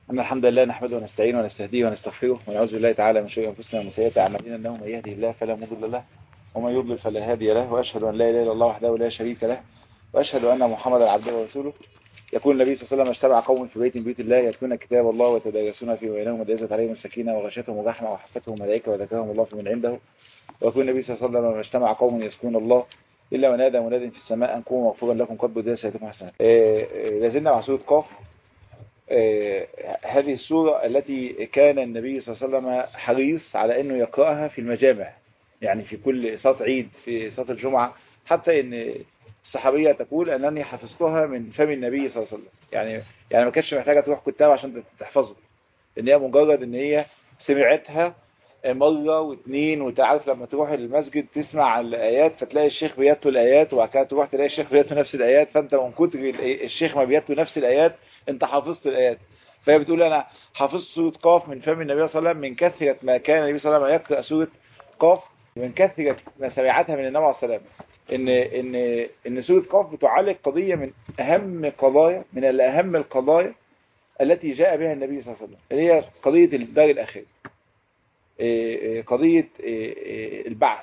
أن الحمد لله نحمده ونستعينه ونستهديه ونستغفره ونعوذ بالله تعالى من شرور أنفسنا ومن سيئات أعمالنا إنه من يهده الله فلا مضل له ومن يضلل فلا هادي له وأشهد أن لا إله إلا الله وحده لا شريك له وأشهد أن محمدا عبده ورسوله يقول النبي صلى الله عليه وسلم اجتمع قوم في بيت من بيوت الله يتلون كتاب الله ويتدارسون فيه بينهم ودازت عليهم السكينة وغشتهم الرحمة وحفتهم الملائكة وذكرهم الله في من عنده ويقول النبي صلى الله عليه وسلم اجتمع قوم يذكرون الله إلا ونادى مناد في السماء أن قوموا مغفورا لكم قد بدأ سيئتكم حسنات لازلنا مع سورة قاف هذه السورة التي كان النبي صلى الله عليه وسلم حريص على أنه يقرأها في المجامع يعني في كل صلاة عيد في صلاة الجمعة حتى أن الصحابية تقول أنني حفظتها من فم النبي صلى الله عليه وسلم يعني يعني ما كانتش محتاجة تروح كتاب عشان تحفظها إن هي مجرد إن هي سمعتها مرة واثنين وتعرف لما تروح المسجد تسمع الآيات فتلاقي الشيخ بيتلو الآيات وبعد كده تروح تلاقي الشيخ بيتلو نفس الآيات فأنت من كتر الشيخ ما بيتلو نفس الآيات أنت حافظت الآيات فهي بتقول أنا حافظت سورة قاف من فم النبي صلى الله عليه وسلم من كثرة ما كان النبي صلى الله عليه وسلم يقرأ سورة قاف من كثرة ما سمعتها من النبي عليه الصلاة والسلام ان ان ان سوره قاف بتعالج قضيه من اهم قضايا من الاهم القضايا التي جاء بها النبي صلى الله عليه وسلم اللي هي قضيه الدار الاخره قضيه البعث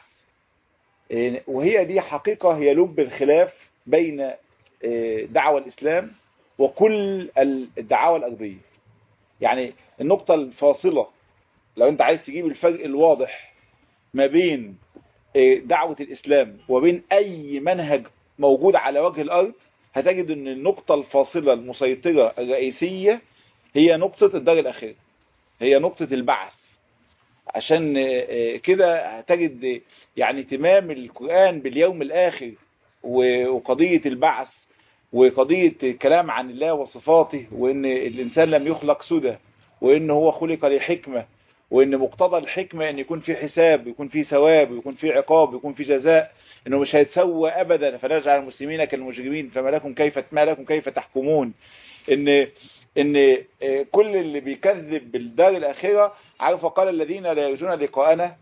وهي دي حقيقه هي لب الخلاف بين دعوه الاسلام وكل الدعاوى الارضيه يعني النقطه الفاصله لو انت عايز تجيب الفرق الواضح ما بين دعوة الإسلام وبين أي منهج موجود على وجه الأرض هتجد أن النقطة الفاصلة المسيطرة الرئيسية هي نقطة الدار الأخيرة هي نقطة البعث عشان كده هتجد يعني تمام القرآن باليوم الآخر وقضية البعث وقضية الكلام عن الله وصفاته وأن الإنسان لم يخلق سدى وأن هو خلق لحكمة وان مقتضى الحكمة ان يكون في حساب يكون في ثواب ويكون في عقاب ويكون في جزاء انه مش هيتسوى ابدا فلا يجعل المسلمين كالمجرمين فما لكم كيف ما لكم كيف تحكمون ان ان كل اللي بيكذب بالدار الاخره عارف قال الذين لا يرجون لقاءنا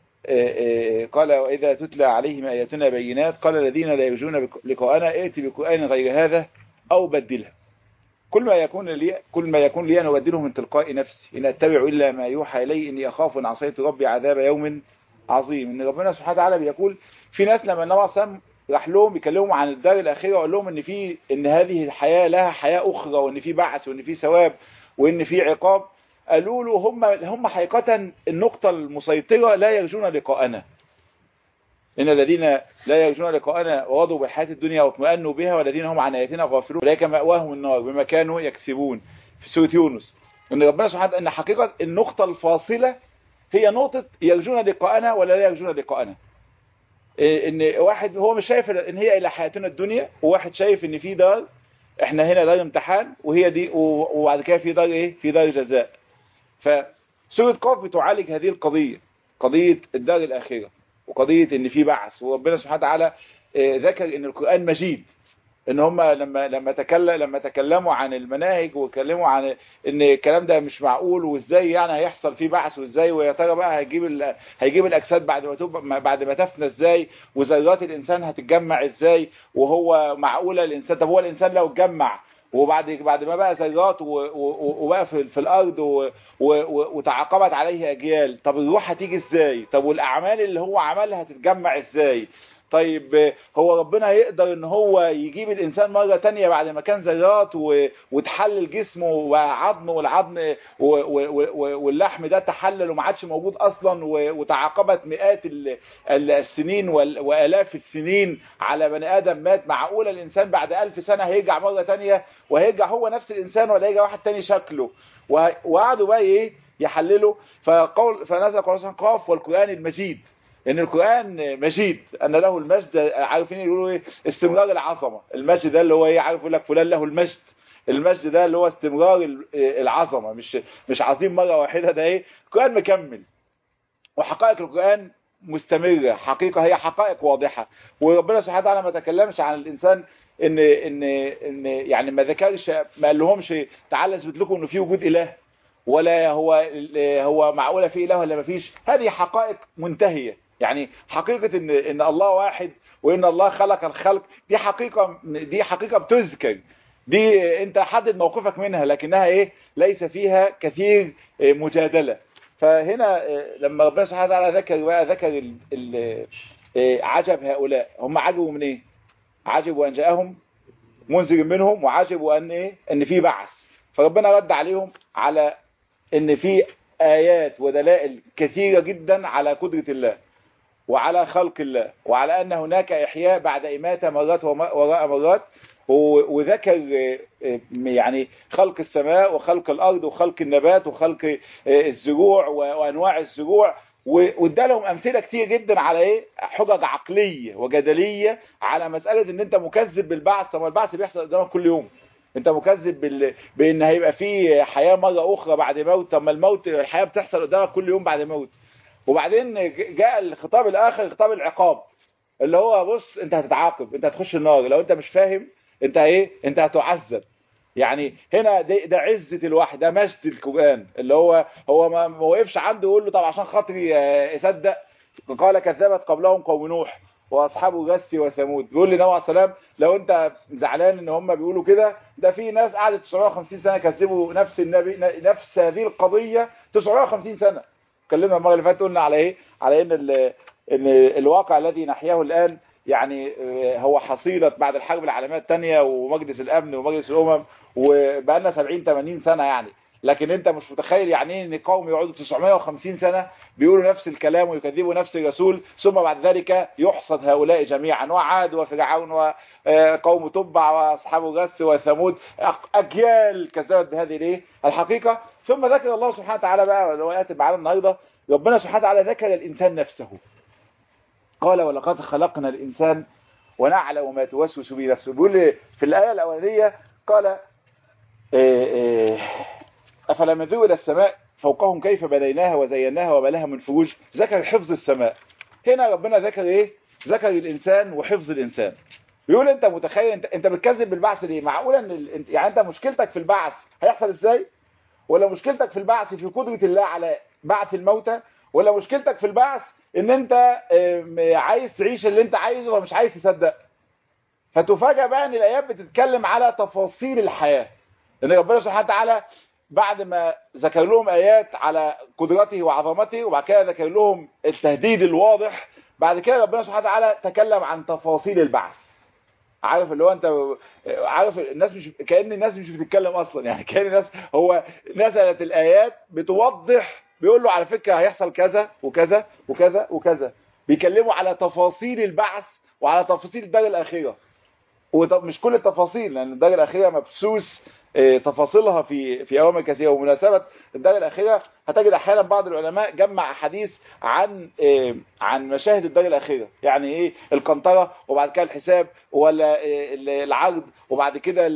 قال واذا تتلى عليهم اياتنا بينات قال الذين لا يرجون لقاءنا ائت بقران غير هذا او بدله كل ما يكون لي كل ما يكون لي أن أبدله من تلقاء نفسي إن أتبع إلا ما يوحى إلي إني أخاف إن عصيت ربي عذاب يوم عظيم إن ربنا سبحانه وتعالى بيقول في ناس لما النبي صلى الله راح لهم يكلمهم عن الدار الأخيرة وقال لهم إن في إن هذه الحياة لها حياة أخرى وإن في بعث وإن في ثواب وإن في عقاب قالوا له هم هم حقيقة النقطة المسيطرة لا يرجون لقاءنا إن الذين لا يرجون لقاءنا ورضوا بالحياة الدنيا واطمأنوا بها والذين هم عن آياتنا غافلون أولئك مأواهم النار بما كانوا يكسبون في سورة يونس إن ربنا سبحانه وتعالى إن حقيقة النقطة الفاصلة هي نقطة يرجون لقاءنا ولا لا يرجون لقاءنا إن واحد هو مش شايف إن هي إلى حياتنا الدنيا وواحد شايف إن في دار إحنا هنا دار امتحان وهي دي وبعد كده في دار إيه في دار جزاء فسورة قاف بتعالج هذه القضية قضية الدار الآخرة وقضية ان في بعث وربنا سبحانه وتعالى ذكر ان القرآن مجيد ان هم لما لما تكلم لما تكلموا عن المناهج وكلموا عن ان الكلام ده مش معقول وازاي يعني هيحصل فيه بعث وازاي ويا ترى بقى هيجيب ال... هيجيب الاجساد بعد ما تب... بعد ما تفنى ازاي وذرات الانسان هتتجمع ازاي وهو معقوله الانسان طب هو الانسان لو اتجمع وبعد بعد ما بقى ذرات وبقى في, في الارض و و وتعاقبت عليه اجيال طب الروح هتيجي ازاي طب والاعمال اللي هو عملها هتتجمع ازاي طيب هو ربنا يقدر ان هو يجيب الانسان مرة تانية بعد ما كان ذرات وتحلل جسمه وعظمه والعظم واللحم ده تحلل وما عادش موجود اصلا وتعاقبت مئات السنين والاف السنين على بني ادم مات معقولة الانسان بعد الف سنة هيرجع مرة تانية وهيرجع هو نفس الانسان ولا هيرجع واحد تاني شكله وقعدوا بقى ايه يحللوا فقول فنزل قرآن قاف والقرآن المجيد ان القرآن مجيد ان له المجد عارفين يقولوا ايه استمرار العظمة المجد ده اللي هو ايه عارف يقول لك فلان له المجد المجد ده اللي هو استمرار العظمة مش مش عظيم مرة واحدة ده ايه القرآن مكمل وحقائق القرآن مستمرة حقيقة هي حقائق واضحة وربنا سبحانه وتعالى ما تكلمش عن الانسان ان ان ان يعني ما ذكرش ما قال لهمش تعالى اثبت لكم انه في وجود اله ولا هو هو معقوله في اله ولا ما فيش هذه حقائق منتهيه يعني حقيقة ان ان الله واحد وان الله خلق الخلق دي حقيقة دي حقيقة بتذكر دي انت حدد موقفك منها لكنها ايه ليس فيها كثير مجادلة فهنا لما ربنا سبحانه وتعالى ذكر بقى ذكر ال ال عجب هؤلاء هم عجبوا من ايه عجبوا ان جاءهم منذر منهم وعجبوا ان ايه ان في بعث فربنا رد عليهم على ان في ايات ودلائل كثيرة جدا على قدرة الله وعلى خلق الله وعلى ان هناك احياء بعد اماتة مرات وراء مرات وذكر يعني خلق السماء وخلق الارض وخلق النبات وخلق الزروع وانواع الزروع وادالهم امثله كتير جدا على ايه حجج عقليه وجدليه على مساله ان انت مكذب بالبعث طب البعث بيحصل قدامك كل يوم انت مكذب بال... بان هيبقى في حياه مره اخرى بعد موت طب ما الموت الحياه بتحصل قدامك كل يوم بعد موت وبعدين جاء الخطاب الاخر خطاب العقاب اللي هو بص انت هتتعاقب انت هتخش النار لو انت مش فاهم انت ايه انت هتعذب يعني هنا ده, ده عزة الواحد ده مجد القرآن اللي هو هو ما وقفش عنده يقول له طب عشان خاطري يصدق قال كذبت قبلهم قوم نوح واصحاب الغس وثمود بيقول لي عليه السلام لو انت زعلان ان هم بيقولوا كده ده في ناس قعدت 950 سنه كذبوا نفس النبي نفس هذه القضيه 950 سنه اتكلمنا المره اللي فاتت قلنا على ايه على ان ان الواقع الذي نحياه الان يعني هو حصيلة بعد الحرب العالمية الثانية ومجلس الأمن ومجلس الأمم وبقالنا 70 80 سنة يعني لكن انت مش متخيل يعني ايه ان قوم يقعدوا 950 سنة بيقولوا نفس الكلام ويكذبوا نفس الرسول ثم بعد ذلك يحصد هؤلاء جميعا وعاد وفرعون وقوم تبع واصحاب الغس وثمود اجيال كذبت بهذه الايه الحقيقة ثم ذكر الله سبحانه وتعالى بقى الروايات معانا النهارده ربنا سبحانه وتعالى ذكر الانسان نفسه قال ولقد خلقنا الإنسان ونعلم ما توسوس به نفسه بيقول في الآية الأولانية قال أفلم ينظروا إلى السماء فوقهم كيف بنيناها وزيناها وما لها من فروج ذكر حفظ السماء هنا ربنا ذكر إيه ذكر الإنسان وحفظ الإنسان بيقول أنت متخيل أنت, انت بتكذب بالبعث ليه معقولا ان ال... يعني أنت مشكلتك في البعث هيحصل إزاي ولا مشكلتك في البعث في قدرة الله على بعث الموتى ولا مشكلتك في البعث ان انت عايز تعيش اللي انت عايزه ومش عايز تصدق فتفاجأ بقى ان الايات بتتكلم على تفاصيل الحياة ان ربنا سبحانه وتعالى بعد ما ذكر لهم ايات على قدرته وعظمته وبعد كده ذكر لهم التهديد الواضح بعد كده ربنا سبحانه وتعالى تكلم عن تفاصيل البعث عارف اللي هو انت عارف الناس مش كأن الناس مش بتتكلم اصلا يعني كأن الناس هو نزلت الايات بتوضح بيقول له على فكرة هيحصل كذا وكذا وكذا وكذا بيكلموا على تفاصيل البعث وعلى تفاصيل الدار الأخيرة ومش كل التفاصيل لأن الدار الأخيرة مبسوس تفاصيلها في في أوامر كثيرة ومناسبة الدار الأخيرة هتجد أحيانا بعض العلماء جمع حديث عن عن مشاهد الدار الأخيرة يعني إيه القنطرة وبعد كده الحساب ولا العرض وبعد كده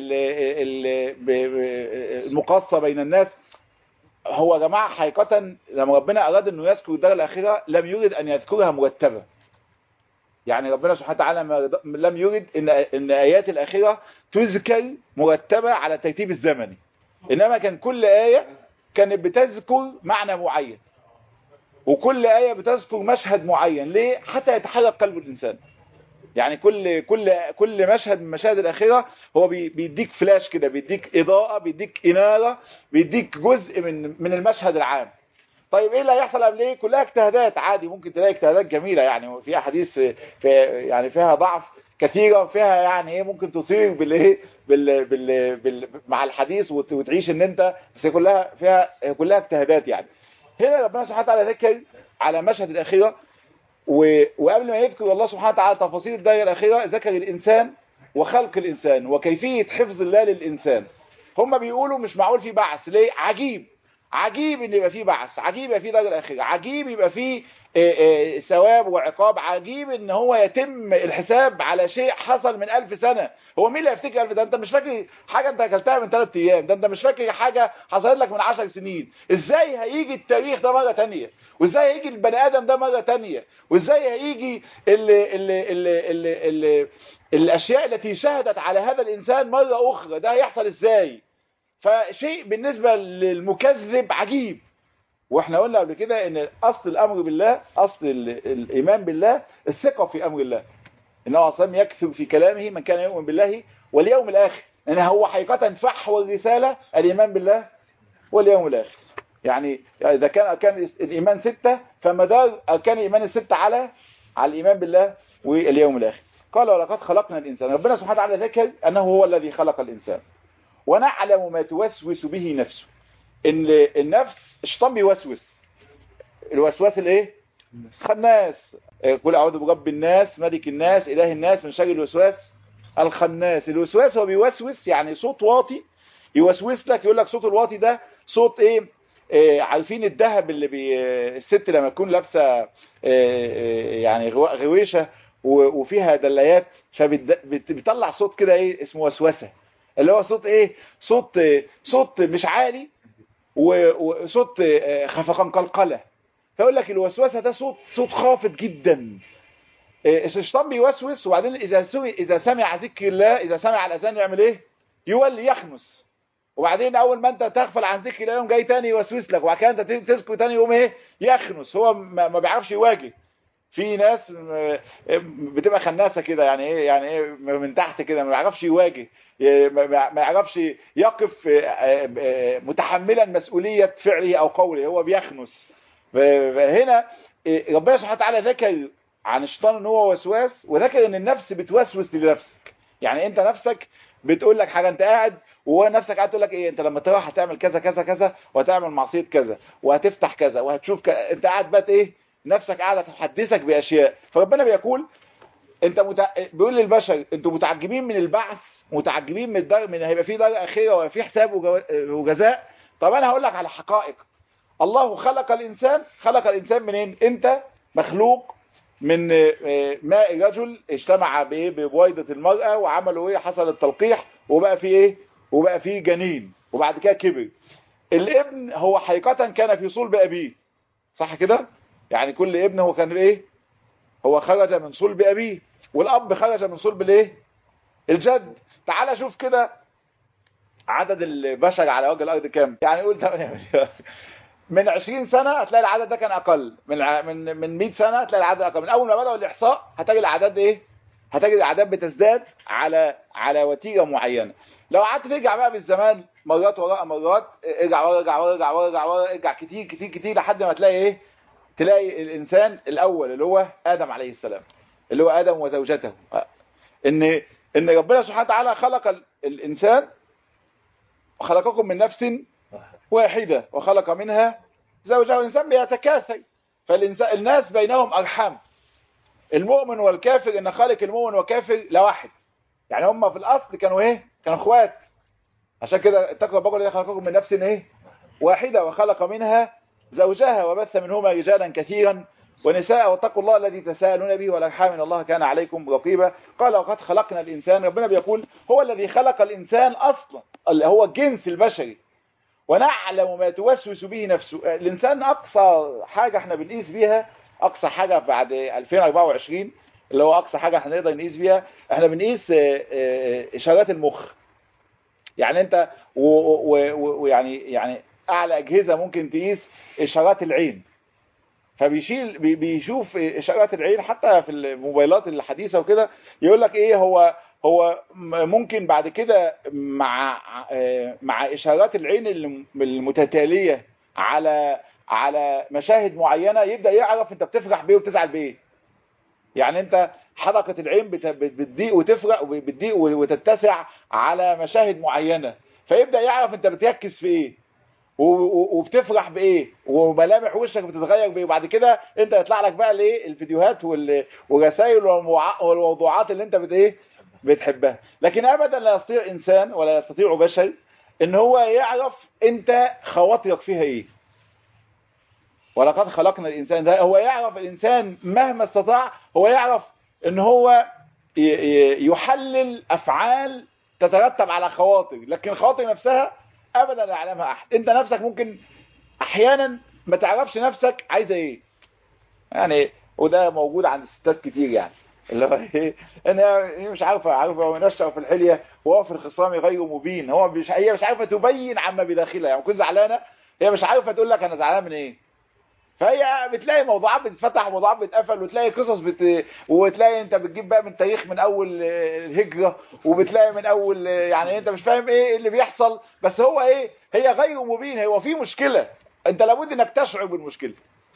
المقاصة بين الناس هو يا جماعة حقيقة لما ربنا أراد أنه يذكر الدار الأخيرة لم يرد أن يذكرها مرتبة يعني ربنا سبحانه وتعالى لم يرد إن, إن آيات الأخيرة تذكر مرتبة على الترتيب الزمني إنما كان كل آية كانت بتذكر معنى معين وكل آية بتذكر مشهد معين ليه؟ حتى يتحرك قلب الإنسان يعني كل كل كل مشهد من مشاهد الاخيره هو بيديك فلاش كده بيديك اضاءه بيديك اناره بيديك جزء من من المشهد العام طيب ايه اللي هيحصل قبل ايه كلها اجتهادات عادي ممكن تلاقي اجتهادات جميله يعني في احاديث في يعني فيها ضعف كثيره وفيها يعني ايه ممكن تصير بالايه بال بال بال مع الحديث وتعيش ان انت بس كلها فيها كلها اجتهادات يعني هنا ربنا سبحانه وتعالى ذكر على مشهد الاخيره وقبل ما يذكر الله سبحانه وتعالى تفاصيل الدائرة الأخيرة ذكر الإنسان وخلق الإنسان وكيفية حفظ الله للإنسان هم بيقولوا مش معقول في بعث ليه عجيب عجيب ان يبقى فيه بعث عجيب يبقى فيه درجة الأخيرة عجيب يبقى فيه ثواب وعقاب عجيب ان هو يتم الحساب على شيء حصل من ألف سنة هو مين اللي يفتكر ألف ده انت مش فاكر حاجة انت اكلتها من ثلاث ايام ده انت مش فاكر حاجة حصلت لك من عشر سنين ازاي هيجي التاريخ ده مرة تانية وازاي هيجي البني ادم ده مرة تانية وازاي هيجي ال ال ال ال ال الاشياء التي شهدت على هذا الانسان مرة اخرى ده هيحصل ازاي فشيء بالنسبة للمكذب عجيب واحنا قلنا قبل كده ان اصل الامر بالله اصل الايمان بالله الثقة في امر الله انه اصلا يكثر في كلامه من كان يؤمن بالله واليوم الاخر ان هو حقيقة فحوى الرسالة الايمان بالله واليوم الاخر يعني اذا كان كان الايمان ستة فمدار اركان الايمان الستة على على الايمان بالله واليوم الاخر قال ولقد خلقنا الانسان ربنا سبحانه وتعالى ذكر انه هو الذي خلق الانسان ونعلم ما توسوس به نفسه ان النفس الشيطان بيوسوس الوسواس الايه خناس قل اعوذ برب الناس ملك الناس اله الناس من شر الوسواس الخناس الوسواس هو بيوسوس يعني صوت واطي يوسوس لك يقول لك صوت الواطي ده صوت ايه, إيه عارفين الذهب اللي بي الست لما تكون لابسه إيه يعني غويشه وفيها دلايات فبيطلع صوت كده ايه اسمه وسوسه اللي هو صوت ايه صوت صوت مش عالي وصوت خفقان قلقله فيقول لك الوسوسه ده صوت صوت خافت جدا الشيطان بيوسوس وبعدين اذا سمع اذا سمع ذكر الله اذا سمع الاذان يعمل ايه يولي يخنس وبعدين اول ما انت تغفل عن ذكر الله يوم جاي تاني يوسوس لك وبعد كده انت تسكت تاني يوم ايه يخنس هو ما بيعرفش يواجه في ناس بتبقى خناسه كده يعني ايه يعني ايه من تحت كده ما بيعرفش يواجه ما يعرفش يقف متحملا مسؤوليه فعله او قوله هو بيخنس هنا ربنا سبحانه وتعالى ذكر عن الشيطان ان هو وسواس وذكر ان النفس بتوسوس لنفسك يعني انت نفسك بتقول لك حاجه انت قاعد ونفسك قاعد تقول لك ايه انت لما تروح هتعمل كذا كذا كذا وهتعمل معصيه كذا وهتفتح كذا وهتشوف ك... انت قاعد بقى ايه نفسك قاعده تحدثك باشياء فربنا بيقول انت مت... بيقول للبشر انتوا متعجبين من البعث متعجبين من الدار من هيبقى في دار اخره وفي حساب وجو... وجزاء طب انا هقول لك على حقائق الله خلق الانسان خلق الانسان منين انت مخلوق من ماء رجل اجتمع ببويضة المرأة وعملوا ايه حصل التلقيح وبقى فيه ايه وبقى فيه جنين وبعد كده كبر الابن هو حقيقة كان في صلب ابيه صح كده يعني كل ابن هو كان ايه هو خرج من صلب ابيه والاب خرج من صلب الايه الجد تعال شوف كده عدد البشر على وجه الارض كام يعني قول 8 مليار من 20 سنة هتلاقي العدد ده كان أقل من من من 100 سنة هتلاقي العدد أقل من أول ما بدأوا الإحصاء هتجد الأعداد إيه؟ هتجد الأعداد بتزداد على على وتيرة معينة لو قعدت ترجع بقى بالزمان مرات وراء مرات ارجع ورا ارجع ورا ارجع ورا ارجع ورا ارجع كتير كتير كتير لحد ما تلاقي إيه؟ تلاقي الإنسان الأول اللي هو آدم عليه السلام اللي هو آدم وزوجته إن إن ربنا سبحانه وتعالى خلق الإنسان خلقكم من نفس واحدة وخلق منها زوجها والإنسان بيتكاثر فالإنسان الناس بينهم أرحام المؤمن والكافر إن خالق المؤمن والكافر لواحد يعني هم في الأصل كانوا إيه كانوا إخوات عشان كده اتقوا بقول الذي خلقكم من نفس إيه واحدة وخلق منها زوجها وبث منهما رجالا كثيرا ونساء واتقوا الله الذي تساءلون به والارحام ان الله كان عليكم رقيبا قال وقد خلقنا الانسان ربنا بيقول هو الذي خلق الانسان اصلا اللي هو الجنس البشري ونعلم ما توسوس به نفسه الإنسان أقصى حاجة احنا بنقيس بيها أقصى حاجة بعد 2024 اللي هو أقصى حاجة احنا نقدر نقيس بيها احنا بنقيس إشارات المخ يعني أنت ويعني يعني أعلى أجهزة ممكن تقيس إشارات العين فبيشيل بيشوف إشارات العين حتى في الموبايلات الحديثة وكده يقول لك إيه هو هو ممكن بعد كده مع مع اشارات العين المتتاليه على على مشاهد معينه يبدا يعرف انت بتفرح بايه وبتزعل بايه يعني انت حدقه العين بتضيق وتفرق بتضيق وتتسع على مشاهد معينه فيبدا يعرف انت بتركز في ايه وبتفرح بايه وملامح وشك بتتغير بايه وبعد كده انت يطلع لك بقى الايه الفيديوهات والرسائل والموضوعات اللي انت بت ايه بتحبها لكن ابدا لا يستطيع انسان ولا يستطيع بشر ان هو يعرف انت خواطرك فيها ايه ولقد خلقنا الانسان ده هو يعرف الانسان مهما استطاع هو يعرف ان هو يحلل افعال تترتب على خواطر لكن الخواطر نفسها ابدا لا يعلمها احد انت نفسك ممكن احيانا ما تعرفش نفسك عايزه ايه يعني وده موجود عند الستات كتير يعني اللي هو ايه ان هي مش عارفه عارفه ونشأ في الحليه وهو في الخصام غير مبين هو مش هي مش عارفه تبين عما بداخلها يعني كنت زعلانه هي مش عارفه تقول لك انا زعلانه من ايه فهي بتلاقي موضوعات بتتفتح وموضوعات بتتقفل وتلاقي قصص بت... وتلاقي انت بتجيب بقى من تاريخ من اول الهجرة وبتلاقي من اول يعني انت مش فاهم ايه اللي بيحصل بس هو ايه هي غير مبين هو في مشكلة انت لابد انك تشعر بالمشكلة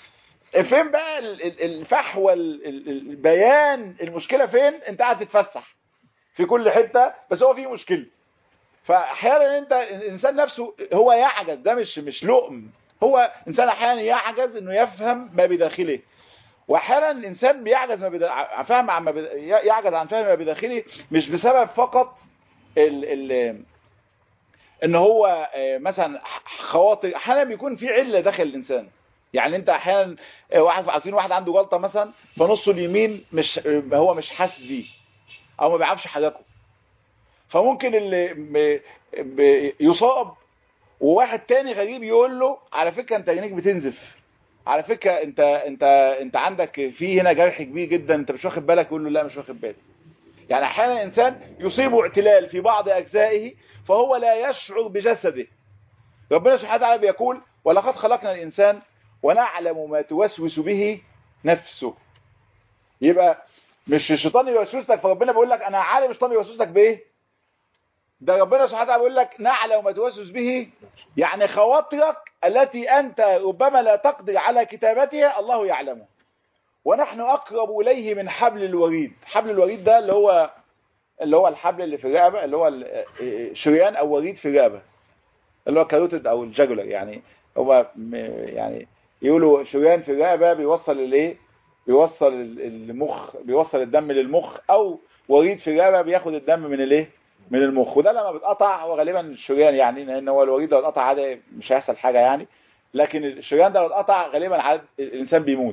فين بقى الفحوى البيان المشكلة فين انت قاعد تتفسح في كل حتة بس هو في مشكلة فاحيانا انت الانسان نفسه هو يعجز ده مش مش لؤم هو انسان احيانا يعجز انه يفهم ما بداخله واحيانا الانسان بيعجز ما بدا... فهم عن ما بدا... يعجز عن فهم ما بداخله مش بسبب فقط ال... ال... ان هو مثلا خواطر احيانا بيكون في عله داخل الانسان يعني انت احيانا واحد عارفين واحد عنده جلطه مثلا فنصه اليمين مش هو مش حاسس بيه او ما بيعرفش حركه فممكن اللي يصاب وواحد تاني غريب يقول له على فكرة انت عينيك بتنزف على فكرة انت انت انت عندك في هنا جرح كبير جدا انت مش واخد بالك يقول له لا مش واخد بالي يعني احيانا الانسان يصيبه اعتلال في بعض اجزائه فهو لا يشعر بجسده ربنا سبحانه وتعالى بيقول ولقد خلقنا الانسان ونعلم ما توسوس به نفسه يبقى مش الشيطان يوسوس لك فربنا بيقول لك انا عالم الشيطان يوسوس لك بايه ده ربنا سبحانه وتعالى بيقول لك نعلم ما توسوس به يعني خواطرك التي أنت ربما لا تقدر على كتابتها الله يعلمه ونحن أقرب إليه من حبل الوريد حبل الوريد ده اللي هو اللي هو الحبل اللي في الرقبة اللي هو شريان أو وريد في الرقبة اللي هو كاروتد أو الجاجولر يعني هو يعني يقولوا شريان في الرقبة بيوصل الايه بيوصل المخ بيوصل الدم للمخ أو وريد في الرقبة بياخد الدم من الايه من المخ وده لما بيتقطع هو غالبا الشريان يعني لان هو الوريد لو اتقطع عادي مش هيحصل حاجه يعني لكن الشريان ده لو اتقطع غالبا عاد الانسان بيموت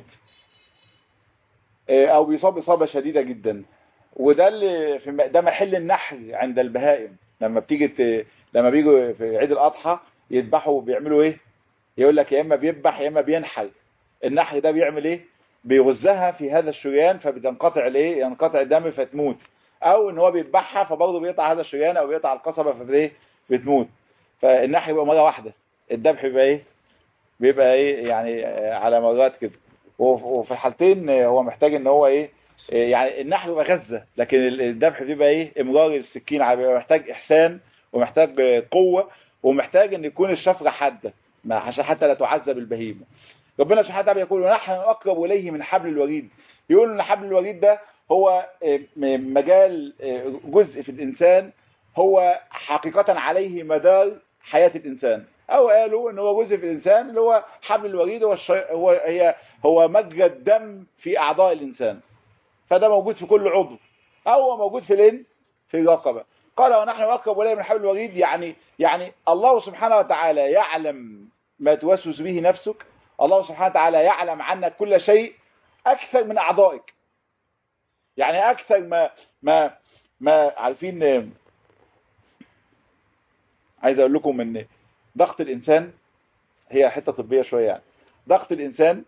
او بيصاب اصابه شديده جدا وده اللي في ده محل النحر عند البهائم لما بتيجي ت... لما بيجوا في عيد الاضحى يذبحوا بيعملوا ايه يقول لك يا اما بيذبح يا اما بينحر النحر ده بيعمل ايه بيغزها في هذا الشريان فبتنقطع الايه ينقطع الدم فتموت او ان هو بيذبحها فبرضه بيقطع هذا الشريان او بيقطع القصبه فايه بتموت فالنحر يبقى مره واحده الذبح بيبقى ايه بيبقى ايه يعني على مرات كده وفي الحالتين هو محتاج ان هو ايه يعني النحر بيبقى غزه لكن الذبح بيبقى ايه امرار السكين بيبقى محتاج احسان ومحتاج قوه ومحتاج ان يكون الشفره حاده عشان حتى لا تعذب البهيمه ربنا سبحانه وتعالى يقول ونحن اقرب اليه من حبل الوريد يقول ان حبل الوريد ده هو مجال جزء في الإنسان هو حقيقة عليه مدار حياة الإنسان أو قالوا إن هو جزء في الإنسان اللي هو حبل الوريد هو الشي... هو هي هو مجرى الدم في أعضاء الإنسان فده موجود في كل عضو أو هو موجود في الإن في الرقبة قال ونحن أقرب إليه من حبل الوريد يعني يعني الله سبحانه وتعالى يعلم ما توسوس به نفسك الله سبحانه وتعالى يعلم عنك كل شيء أكثر من أعضائك يعني اكثر ما ما ما عارفين عايز اقول لكم ان ضغط الانسان هي حته طبيه شويه يعني ضغط الانسان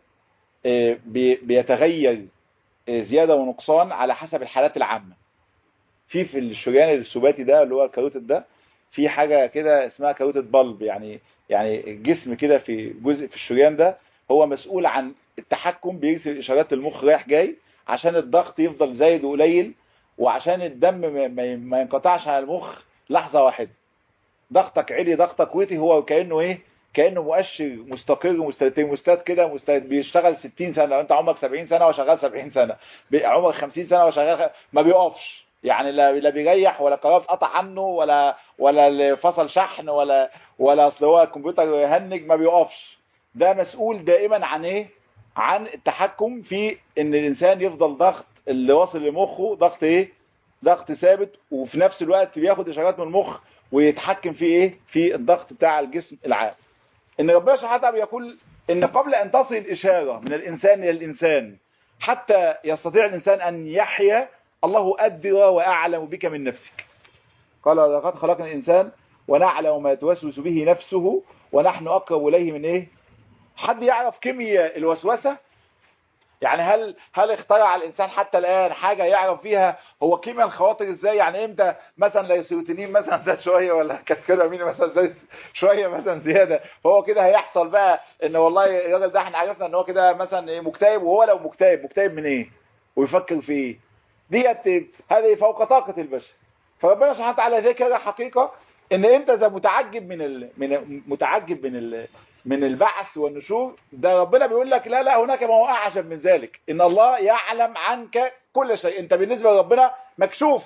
بيتغير زياده ونقصان على حسب الحالات العامه في في الشريان السباتي ده اللي هو الكاروتيد ده في حاجه كده اسمها كاروتيد بلب يعني يعني الجسم كده في جزء في الشريان ده هو مسؤول عن التحكم بيرسل اشارات المخ رايح جاي عشان الضغط يفضل زايد وقليل وعشان الدم ما ينقطعش على المخ لحظة واحدة ضغطك عالي ضغطك وطي هو كأنه ايه كأنه مؤشر مستقر مستات كده بيشتغل 60 سنة لو انت عمرك 70 سنة وشغال 70 سنة عمرك 50 سنة وشغال ما بيقفش يعني لا لا بيريح ولا قرار اتقطع عنه ولا ولا فصل شحن ولا ولا اصل هو الكمبيوتر يهنج ما بيقفش ده مسؤول دائما عن ايه عن التحكم في ان الانسان يفضل ضغط اللي واصل لمخه ضغط ايه ضغط ثابت وفي نفس الوقت بياخد اشارات من المخ ويتحكم في ايه في الضغط بتاع الجسم العام ان ربنا سبحانه وتعالى بيقول ان قبل ان تصل الاشاره من الانسان الى الانسان حتى يستطيع الانسان ان يحيا الله ادرى واعلم بك من نفسك قال لقد خلقنا الانسان ونعلم ما توسوس به نفسه ونحن اقرب اليه من ايه حد يعرف كيمياء الوسوسه يعني هل هل اخترع الانسان حتى الان حاجه يعرف فيها هو كيمياء الخواطر ازاي يعني امتى مثلا السيروتونين مثلا زاد شويه ولا كاتكولامين مثلا زاد شويه مثلا زياده فهو كده هيحصل بقى ان والله الراجل ده احنا عرفنا ان هو كده مثلا ايه مكتئب وهو لو مكتئب مكتئب من ايه ويفكر في ايه ديت هذه فوق طاقه البشر فربنا سبحانه وتعالى ذكر حقيقه ان انت اذا متعجب من ال... من متعجب من ال... من البعث والنشور ده ربنا بيقول لك لا لا هناك ما هو اعجب من ذلك ان الله يعلم عنك كل شيء انت بالنسبه لربنا مكشوف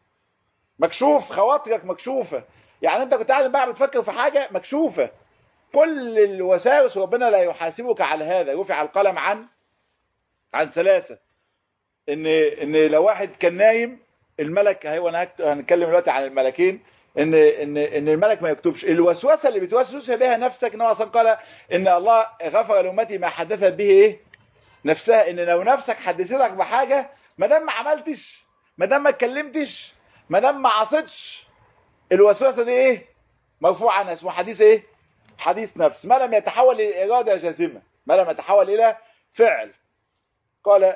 مكشوف خواطرك مكشوفه يعني انت كنت قاعد بقى بتفكر في حاجه مكشوفه كل الوساوس ربنا لا يحاسبك على هذا رفع القلم عن عن ثلاثه ان ان لو واحد كان نايم الملك هو انا هنتكلم دلوقتي عن الملكين ان ان ان الملك ما يكتبش الوسوسه اللي بتوسوس بها نفسك ان هو اصلا قال ان الله غفر لامتي ما حدثت به ايه نفسها ان لو نفسك حدثتك بحاجه ما دام ما عملتش ما دام ما اتكلمتش ما دام ما عصيتش الوسوسه دي ايه مرفوع عنها اسمه حديث ايه حديث نفس ما لم يتحول الى اراده جازمه ما لم يتحول الى فعل قال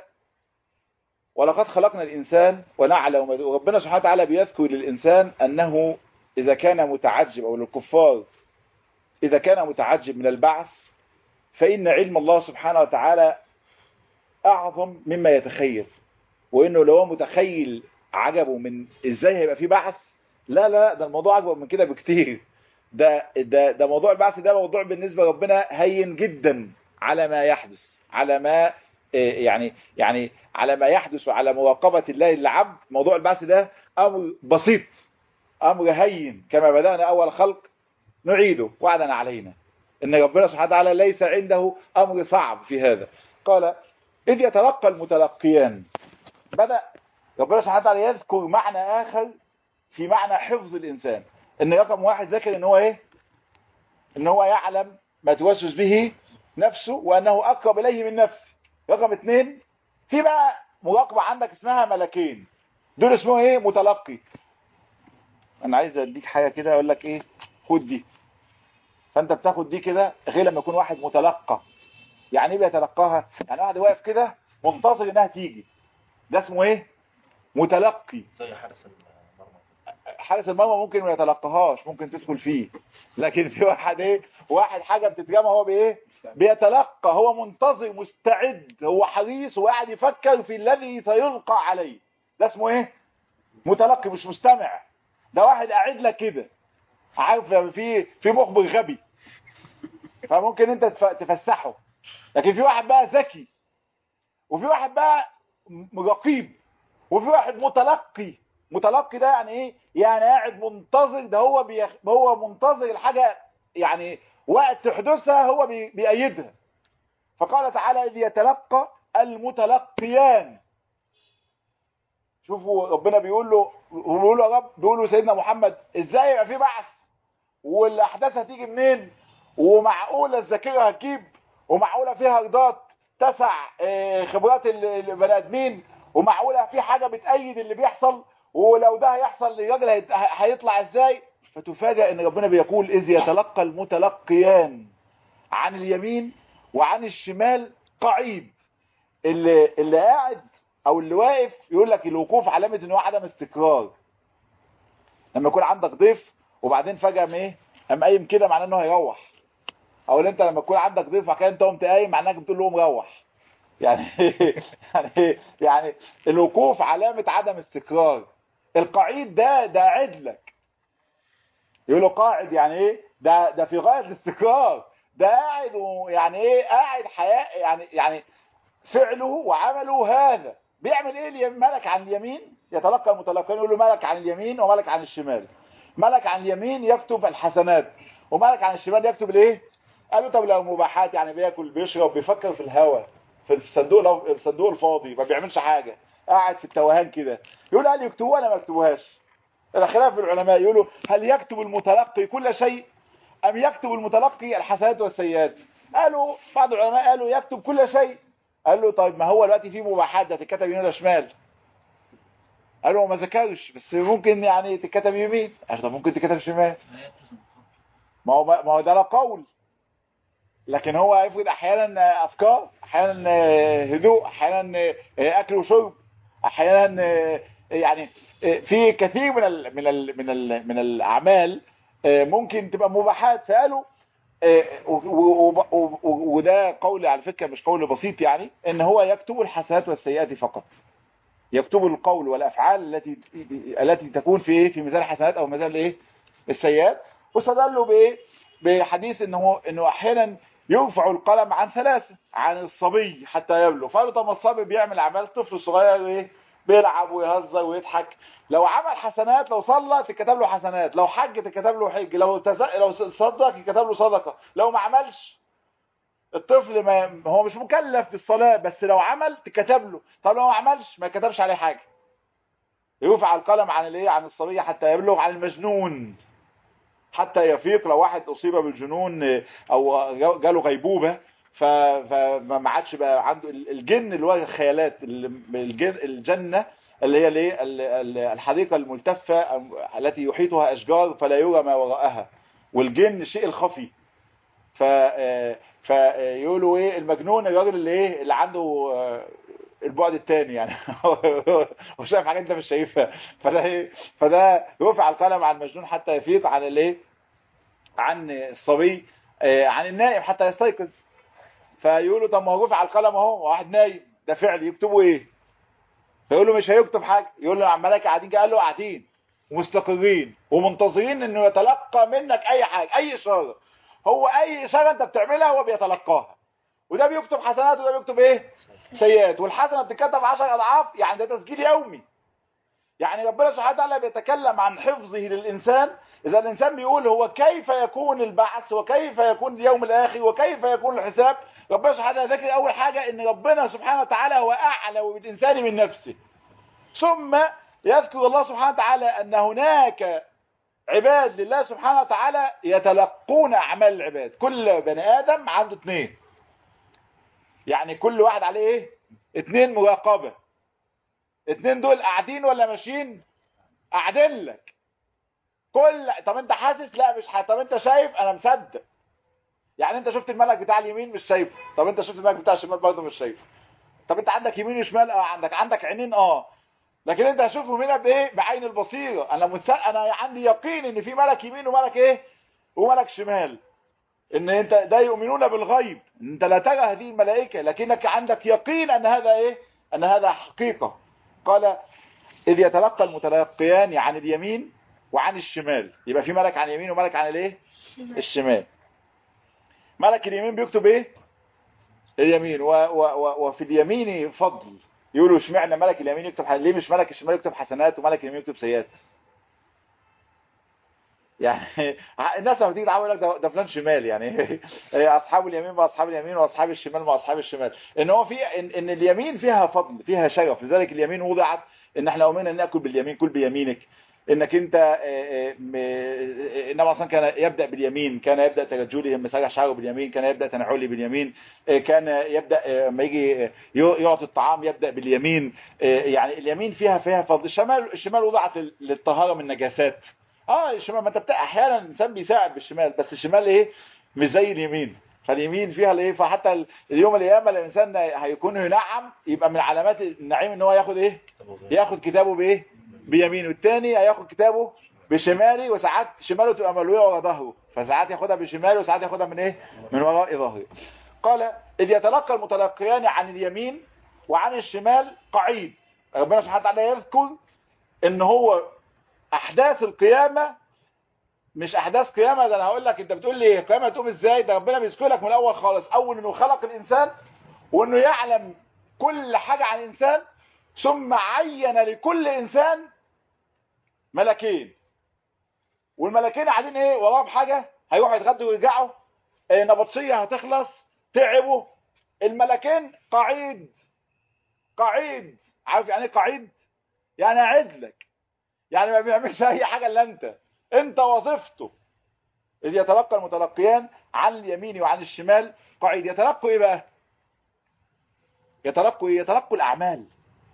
ولقد خلقنا الإنسان ونعلم وربنا سبحانه وتعالى بيذكر للإنسان أنه إذا كان متعجب أو للكفار إذا كان متعجب من البعث فإن علم الله سبحانه وتعالى أعظم مما يتخيل وإنه لو هو متخيل عجبه من إزاي هيبقى في بعث لا لا ده الموضوع أكبر من كده بكتير ده ده ده موضوع البعث ده موضوع بالنسبة لربنا هين جدا على ما يحدث على ما يعني يعني على ما يحدث وعلى مراقبة الله للعبد موضوع البعث ده أمر بسيط أمر هين كما بدأنا أول خلق نعيده وعدا علينا إن ربنا سبحانه وتعالى ليس عنده أمر صعب في هذا قال إذ يتلقى المتلقيان بدأ ربنا سبحانه وتعالى يذكر معنى آخر في معنى حفظ الإنسان إن رقم واحد ذكر إن هو إيه إن هو يعلم ما توسوس به نفسه وأنه أقرب إليه من نفسه رقم اثنين في بقى مراقبة عندك اسمها ملكين دول اسمه ايه متلقي انا عايز اديك حاجة كده اقول لك ايه خد دي فانت بتاخد دي كده غير لما يكون واحد متلقى يعني ايه بيتلقاها يعني واحد واقف كده منتظر انها تيجي ده اسمه ايه متلقي زي حارس المرمى حارس المرمى ممكن ما يتلقاهاش ممكن تدخل فيه لكن في واحد ايه واحد حاجة بتتجمع هو بايه بيتلقى هو منتظر مستعد هو حريص وقاعد يفكر في الذي سيلقى عليه ده اسمه ايه متلقي مش مستمع ده واحد قاعد لك كده عارف في في مخبر غبي فممكن انت تفسحه لكن في واحد بقى ذكي وفي واحد بقى رقيب وفي واحد متلقي متلقي ده يعني ايه يعني قاعد منتظر ده هو بيخ... هو منتظر الحاجه يعني وقت حدوثها هو بيأيدها فقال تعالى إذ يتلقى المتلقيان شوفوا ربنا بيقول له بيقول له يا رب بيقول له سيدنا محمد ازاي يبقى في بعث والاحداث هتيجي منين ومعقوله الذاكره هتجيب ومعقوله فيها رضات تسع خبرات البني ادمين ومعقوله في حاجه بتأيد اللي بيحصل ولو ده هيحصل للراجل هيطلع ازاي فتفاجأ ان ربنا بيقول اذ يتلقى المتلقيان عن اليمين وعن الشمال قعيد اللي, اللي قاعد او اللي واقف يقول لك الوقوف علامة ان هو عدم استقرار لما يكون عندك ضيف وبعدين فجأة ما ايه قام قايم كده معناه انه هيروح او اللي انت لما يكون عندك ضيف وكان انت قمت قايم معناه انك بتقول له مروح يعني يعني يعني الوقوف علامة عدم استقرار القعيد ده ده عدلك يقولوا قاعد يعني ايه ده ده في غايه الاستقرار ده قاعد ويعني ايه قاعد حياه يعني يعني فعله وعمله هذا بيعمل ايه الملك عن اليمين يتلقى المتلقين يقول له ملك عن اليمين وملك عن الشمال ملك عن اليمين يكتب الحسنات وملك عن الشمال يكتب الايه قالوا طب لو مباحات يعني بياكل بيشرب بيفكر في الهوا في الصندوق الصندوق الفاضي ما بيعملش حاجه قاعد في التوهان كده يقول قال يكتبوها ولا ما يكتبوهاش الخلاف العلماء يقولوا هل يكتب المتلقي كل شيء أم يكتب المتلقي الحسنات والسيئات قالوا بعض العلماء قالوا يكتب كل شيء قال له طيب ما هو دلوقتي في مباحات ده تتكتب يمين ولا شمال قالوا ما ذكرش بس ممكن يعني تتكتب يمين قال طب ممكن تتكتب شمال ما هو ما هو ده لا قول لكن هو يفقد احيانا افكار احيانا هدوء احيانا اكل وشرب احيانا يعني في كثير من ال من ال من ال من الاعمال ممكن تبقى مباحات فقالوا وده قول على فكره مش قول بسيط يعني ان هو يكتب الحسنات والسيئات فقط يكتب القول والافعال التي التي تكون في ايه في ميزان الحسنات او ميزان الايه السيئات واستدلوا بايه بحديث انه انه احيانا يرفع القلم عن ثلاثه عن الصبي حتى يبلغ فقالوا طب الصبي بيعمل اعمال طفل صغير ايه بيلعب ويهزر ويضحك لو عمل حسنات لو صلى تتكتب له حسنات لو حج تتكتب له حج لو تز... لو صدق يتكتب له صدقه لو ما عملش الطفل ما هو مش مكلف بالصلاه بس لو عمل تكتب له طب لو ما عملش ما يكتبش عليه حاجه يرفع القلم عن الايه عن الصبي حتى يبلغ عن المجنون حتى يفيق لو واحد اصيب بالجنون او جاله غيبوبه فما عادش بقى عنده الجن اللي هو الخيالات الجن الجنه اللي هي الايه الحديقه الملتفه التي يحيطها اشجار فلا يرى ما وراءها والجن الشيء الخفي ف فيقولوا ايه المجنون الراجل اللي ايه اللي عنده البعد الثاني يعني هو شايف حاجه انت مش شايفها فده ايه فده رفع القلم عن المجنون حتى يفيق عن الايه عن الصبي عن النائم حتى يستيقظ فيقولوا طب ما هو رفع القلم اهو واحد نايم ده فعل يكتبوا ايه فيقول له مش هيكتب حاجه يقول له عمالك قاعدين قال له قاعدين ومستقرين ومنتظرين انه يتلقى منك اي حاجه اي اشاره هو اي اشاره انت بتعملها هو بيتلقاها وده بيكتب حسنات وده بيكتب ايه سيئات والحسنه بتتكتب 10 اضعاف يعني ده تسجيل يومي يعني ربنا سبحانه وتعالى بيتكلم عن حفظه للانسان اذا الانسان بيقول هو كيف يكون البعث وكيف يكون اليوم الاخر وكيف يكون الحساب ربنا سبحانه وتعالى ذكر اول حاجه ان ربنا سبحانه وتعالى هو اعلم بالانسان من نفسه ثم يذكر الله سبحانه وتعالى ان هناك عباد لله سبحانه وتعالى يتلقون اعمال العباد كل بني ادم عنده اثنين يعني كل واحد عليه ايه اثنين مراقبه اثنين دول قاعدين ولا ماشيين قاعدين لك كل طب انت حاسس لا مش ح... طب انت شايف انا مصدق يعني انت شفت الملك بتاع اليمين مش شايفه طب انت شفت الملك بتاع الشمال برضه مش شايفه طب انت عندك يمين وشمال اه عندك عندك عينين اه لكن انت هتشوفهم هنا بايه بعين البصيره انا متسل... انا عندي يقين ان في ملك يمين وملك ايه وملك شمال ان انت ده يؤمنون بالغيب انت لا ترى هذه الملائكه لكنك عندك يقين ان هذا ايه ان هذا حقيقه قال اذ يتلقى المتلقيان عن اليمين وعن الشمال يبقى في ملك عن اليمين وملك عن الايه الشمال ملك اليمين بيكتب ايه اليمين و و و وفي اليمين فضل يقولوا اشمعنى ملك اليمين يكتب حسنات ليه مش ملك الشمال يكتب حسنات وملك اليمين يكتب سيئات يعني الناس لما تيجي تعمل لك ده, ده فلان شمال يعني اصحاب اليمين مع اصحاب اليمين واصحاب الشمال مع اصحاب الشمال ان هو في ان, إن اليمين فيها فضل فيها شرف لذلك اليمين وضعت ان احنا امرنا ان ناكل باليمين كل بيمينك انك انت انما اصلا كان يبدا باليمين كان يبدا ترجله مسرح شعره باليمين كان يبدا تنعلي باليمين كان يبدا لما يجي يعطي الطعام يبدا باليمين يعني اليمين فيها فيها فضل الشمال الشمال وضعت للطهاره من النجاسات اه الشمال ما انت بتاع احيانا الانسان بيساعد بالشمال بس الشمال ايه مش زي اليمين فاليمين فيها الايه فحتى اليوم القيامه الانسان هيكون ينعم يبقى من علامات النعيم ان هو ياخد ايه ياخد كتابه بايه بيمينه الثاني هياخد كتابه بشمالي وساعات شماله تبقى ملويه ورا ظهره فساعات ياخدها بشماله وساعات ياخدها من ايه من وراء ظهره قال اذ يتلقى المتلقيان عن اليمين وعن الشمال قعيد ربنا سبحانه وتعالى يذكر ان هو احداث القيامه مش احداث قيامه ده انا هقول لك انت بتقول لي القيامه تقوم ازاي ده ربنا بيذكر لك من الاول خالص اول انه خلق الانسان وانه يعلم كل حاجه عن الانسان ثم عين لكل انسان ملكين والملكين قاعدين ايه وراهم حاجه هيروحوا يتغدوا ويرجعوا إيه نبطشيه هتخلص تعبوا الملكين قعيد قعيد عارف يعني ايه قعيد يعني قاعد لك يعني ما بيعملش اي حاجه الا انت انت وظيفته اذ يتلقى المتلقيان عن اليمين وعن الشمال قعيد يتلقوا ايه بقى يتلقوا ايه يتلقوا الاعمال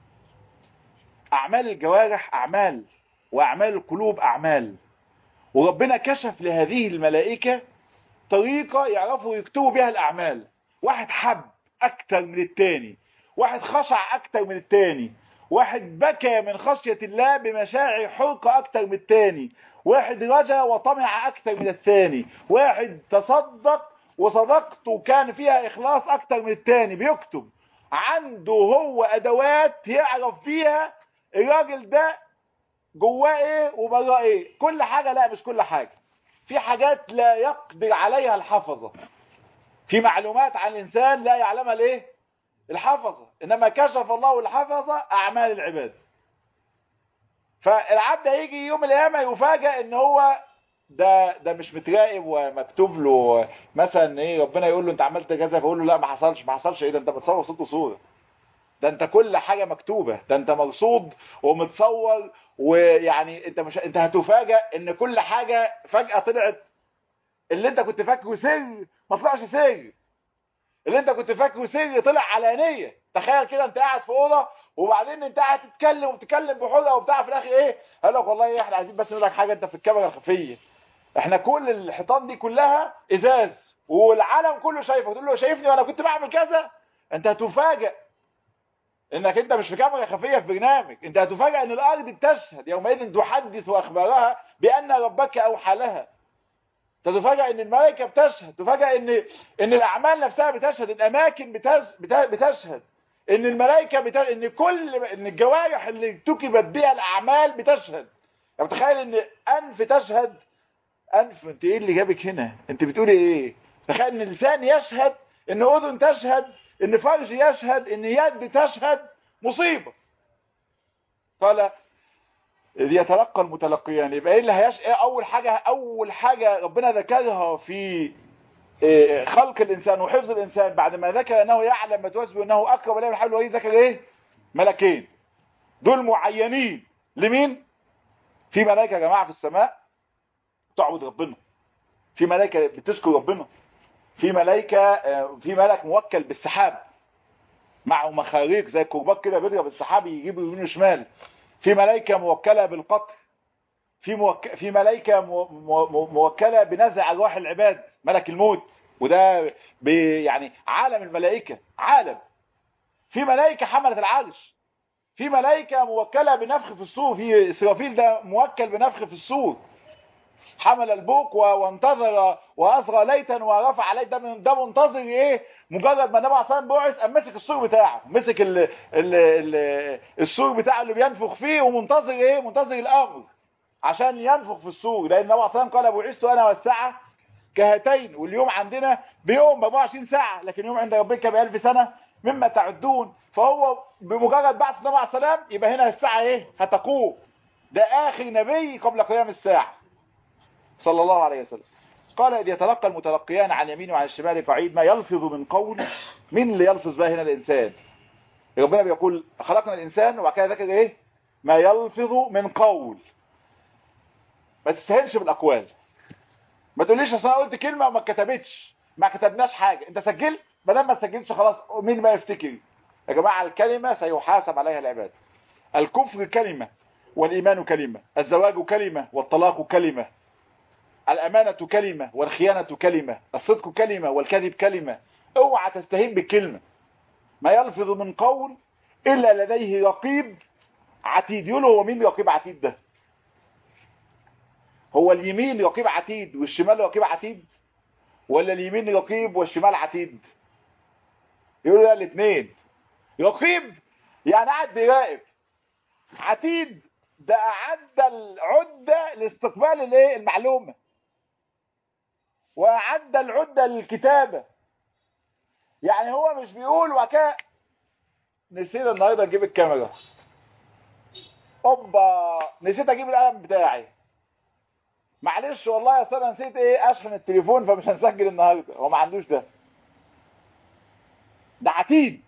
اعمال الجوارح اعمال واعمال القلوب اعمال وربنا كشف لهذه الملائكه طريقة يعرفوا يكتبوا بيها الأعمال واحد حب أكتر من التاني واحد خشع أكتر من التاني واحد بكى من خشية الله بمشاعر حرقة أكتر من التاني واحد رجا وطمع أكتر من الثاني واحد تصدق وصدقته كان فيها إخلاص أكتر من التاني بيكتب عنده هو أدوات يعرف فيها الراجل ده جواه ايه وبراه ايه كل حاجة لا مش كل حاجة في حاجات لا يقدر عليها الحفظة في معلومات عن الإنسان لا يعلمها الايه الحفظة إنما كشف الله الحفظة أعمال العباد فالعبد هيجي يوم القيامة يفاجأ ان هو ده ده مش متراقب ومكتوب له مثلا ايه ربنا يقول له انت عملت كذا فيقول له لا ما حصلش ما حصلش ايه ده انت بتصور صوت وصوره ده انت كل حاجه مكتوبه ده انت مرصود ومتصور ويعني انت مش انت هتفاجئ ان كل حاجه فجاه طلعت اللي انت كنت فاكره سر ما طلعش سر اللي انت كنت فاكره سر طلع علانيه تخيل كده انت قاعد في اوضه وبعدين انت قاعد تتكلم وبتتكلم بحرقه وبتاع في الاخر ايه قال لك والله ايه احنا عايزين بس نقول لك حاجه انت في الكاميرا الخفيه احنا كل الحيطان دي كلها ازاز والعالم كله شايفك تقول له شايفني وانا كنت بعمل كذا انت هتفاجئ انك انت مش في كاميرا خفيه في برنامج انت هتفاجئ ان الارض بتشهد يومئذ تحدث اخبارها بان ربك اوحى لها تتفاجئ ان الملائكه بتشهد تفاجئ ان ان الاعمال نفسها بتشهد الاماكن بتشهد ان الملائكه بتشهد ان كل ان الجوارح اللي ارتكبت بها الاعمال بتشهد يعني تخيل ان انف تشهد انف انت ايه اللي جابك هنا انت بتقولي ايه تخيل ان اللسان يشهد ان اذن تشهد ان فرج يشهد ان يد تشهد مصيبه قال إذ يتلقى المتلقيان يبقى ايه اللي هيش ايه اول حاجة اول حاجة ربنا ذكرها في إيه خلق الانسان وحفظ الانسان بعد ما ذكر انه يعلم ما توسب انه اقرب اليه من حبل الوريد ذكر ايه ملكين دول معينين لمين في ملائكه يا جماعه في السماء تعبد ربنا في ملائكه بتذكر ربنا في ملائكه في ملك موكل بالسحاب معه مخاريق زي الكرباج كده بيضرب السحاب يجيب يمين وشمال في ملائكة موكلة بالقطر في موك... في ملائكة مو... مو... موكلة بنزع أرواح العباد ملك الموت وده ب... يعني عالم الملائكة عالم في ملائكة حملت العرش في ملائكة موكلة بنفخ في الصور في إسرافيل ده موكل بنفخ في الصور حمل البوق وانتظر واصغى ليتا ورفع ليتا ده ده منتظر ايه مجرد ما النبي عليه الصلاه بعث قام مسك السور بتاعه مسك ال ال ال السور بتاعه اللي بينفخ فيه ومنتظر ايه منتظر الامر عشان ينفخ في السور لان النبي عليه الصلاه قال بعثت انا والساعه كهاتين واليوم عندنا بيوم ب 24 ساعه لكن يوم عند ربك ب 1000 سنه مما تعدون فهو بمجرد بعث النبي عليه السلام يبقى هنا الساعه ايه هتقوم ده اخر نبي قبل قيام الساعه صلى الله عليه وسلم قال إذ يتلقى المتلقيان عن يمين وعن الشمال قعيد ما يلفظ من قول مين اللي يلفظ بقى هنا الإنسان ربنا بيقول خلقنا الإنسان وبعد كده ذكر إيه ما يلفظ من قول ما تستهلش بالأقوال ما تقوليش اصل انا قلت كلمة وما كتبتش ما كتبناش حاجة انت سجلت ما دام ما سجلتش خلاص مين ما يفتكر يا جماعة الكلمة سيحاسب عليها العباد الكفر كلمة والإيمان كلمة الزواج كلمة والطلاق كلمة الأمانة كلمة والخيانة كلمة الصدق كلمة والكذب كلمة اوعى تستهين بالكلمة ما يلفظ من قول إلا لديه رقيب عتيد يقول هو مين رقيب عتيد ده هو اليمين رقيب عتيد والشمال رقيب عتيد ولا اليمين رقيب والشمال عتيد يقولوا لا الاثنين رقيب يعني قاعد بيراقب عتيد ده أعد العدة لاستقبال الايه المعلومة وأعد العدة للكتابة يعني هو مش بيقول وكا نسينا النهارده نجيب الكاميرا اوبا نسيت اجيب القلم بتاعي معلش والله يا انا نسيت ايه اشحن التليفون فمش هنسجل النهارده هو ما عندوش ده ده عتيد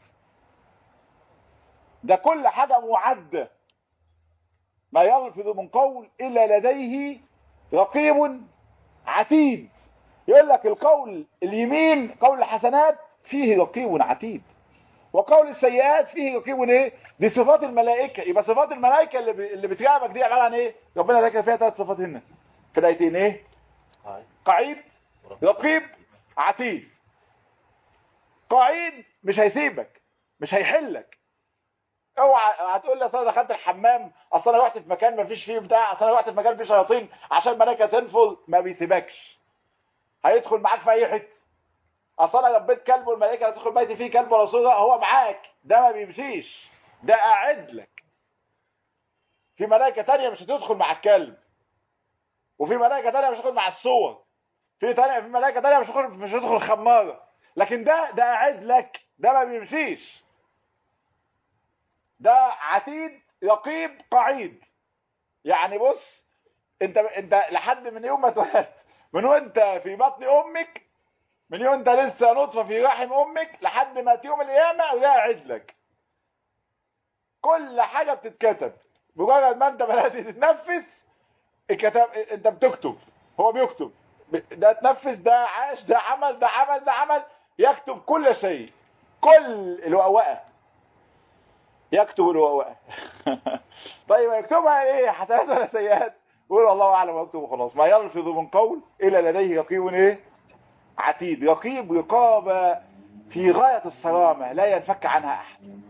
ده كل حاجه معده ما يلفظ من قول الا لديه رقيب عتيد يقول لك القول اليمين قول الحسنات فيه رقيب عتيد وقول السيئات فيه رقيب ايه دي صفات الملائكه يبقى صفات الملائكه اللي ب... اللي بتراقبك دي عباره عن ايه ربنا ذكر فيها ثلاث صفات هنا في الايتين ايه قعيد رقيب عتيد قعيد مش هيسيبك مش هيحلك اوعى هتقول لي اصل انا دخلت الحمام اصل انا رحت في مكان ما فيش فيه بتاع اصل انا رحت في مكان فيه شياطين عشان الملائكه تنفذ ما بيسيبكش هيدخل معاك في اي حته اصل انا ربيت كلب والملائكه هتدخل بيتي فيه كلب ولا صوره هو معاك ده ما بيمشيش ده قاعد لك في ملائكه تانية مش هتدخل مع الكلب وفي ملائكه تانية مش هتدخل مع الصور في تانية في ملائكه تانية مش هتدخل مش هتدخل الخماره لكن ده ده قاعد لك ده ما بيمشيش ده عتيد رقيب قعيد يعني بص انت انت لحد من يوم ما اتولدت من وانت في بطن امك من يوم انت لسه نطفه في رحم امك لحد ما يوم القيامه وده قاعد لك كل حاجه بتتكتب مجرد ما انت بدات تتنفس الكتاب انت بتكتب هو بيكتب ده تنفس ده عاش ده عمل ده عمل ده عمل يكتب كل شيء كل الوقوقه يكتب الوقوقه طيب يكتبها ايه حسنات ولا سيئات قول الله اعلم ويكتب خلاص ما يلفظ من قول الا لديه رقيب ايه عتيد رقيب رقابه في غايه الصرامه لا ينفك عنها احد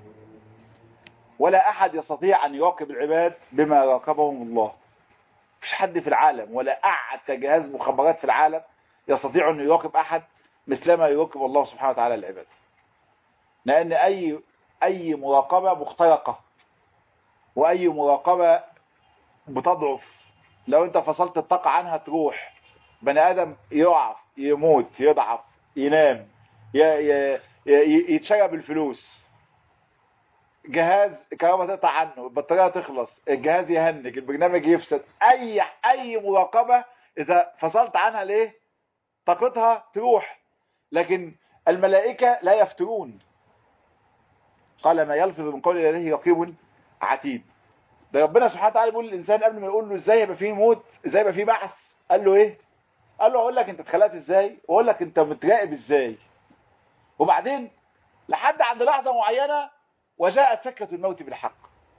ولا احد يستطيع ان يراقب العباد بما راقبهم الله مفيش حد في العالم ولا اعتى جهاز مخابرات في العالم يستطيع ان يراقب احد مثلما يراقب الله سبحانه وتعالى العباد لان اي اي مراقبه مخترقه واي مراقبه بتضعف لو انت فصلت الطاقه عنها تروح بني ادم يقع يموت يضعف ينام يتشرى بالفلوس جهاز الكهرباء تقطع عنه البطاريه تخلص الجهاز يهنج البرنامج يفسد اي اي مراقبه اذا فصلت عنها ليه طاقتها تروح لكن الملائكه لا يفترون قال ما يلفظ من قول لديه رقيب عتيد ده ربنا سبحانه وتعالى بيقول للانسان قبل ما يقول له ازاي يبقى فيه موت ازاي يبقى فيه بعث قال له ايه قال له اقول لك انت اتخلقت ازاي واقول لك انت متراقب ازاي وبعدين لحد عند لحظه معينه وجاءت سكرة الموت بالحق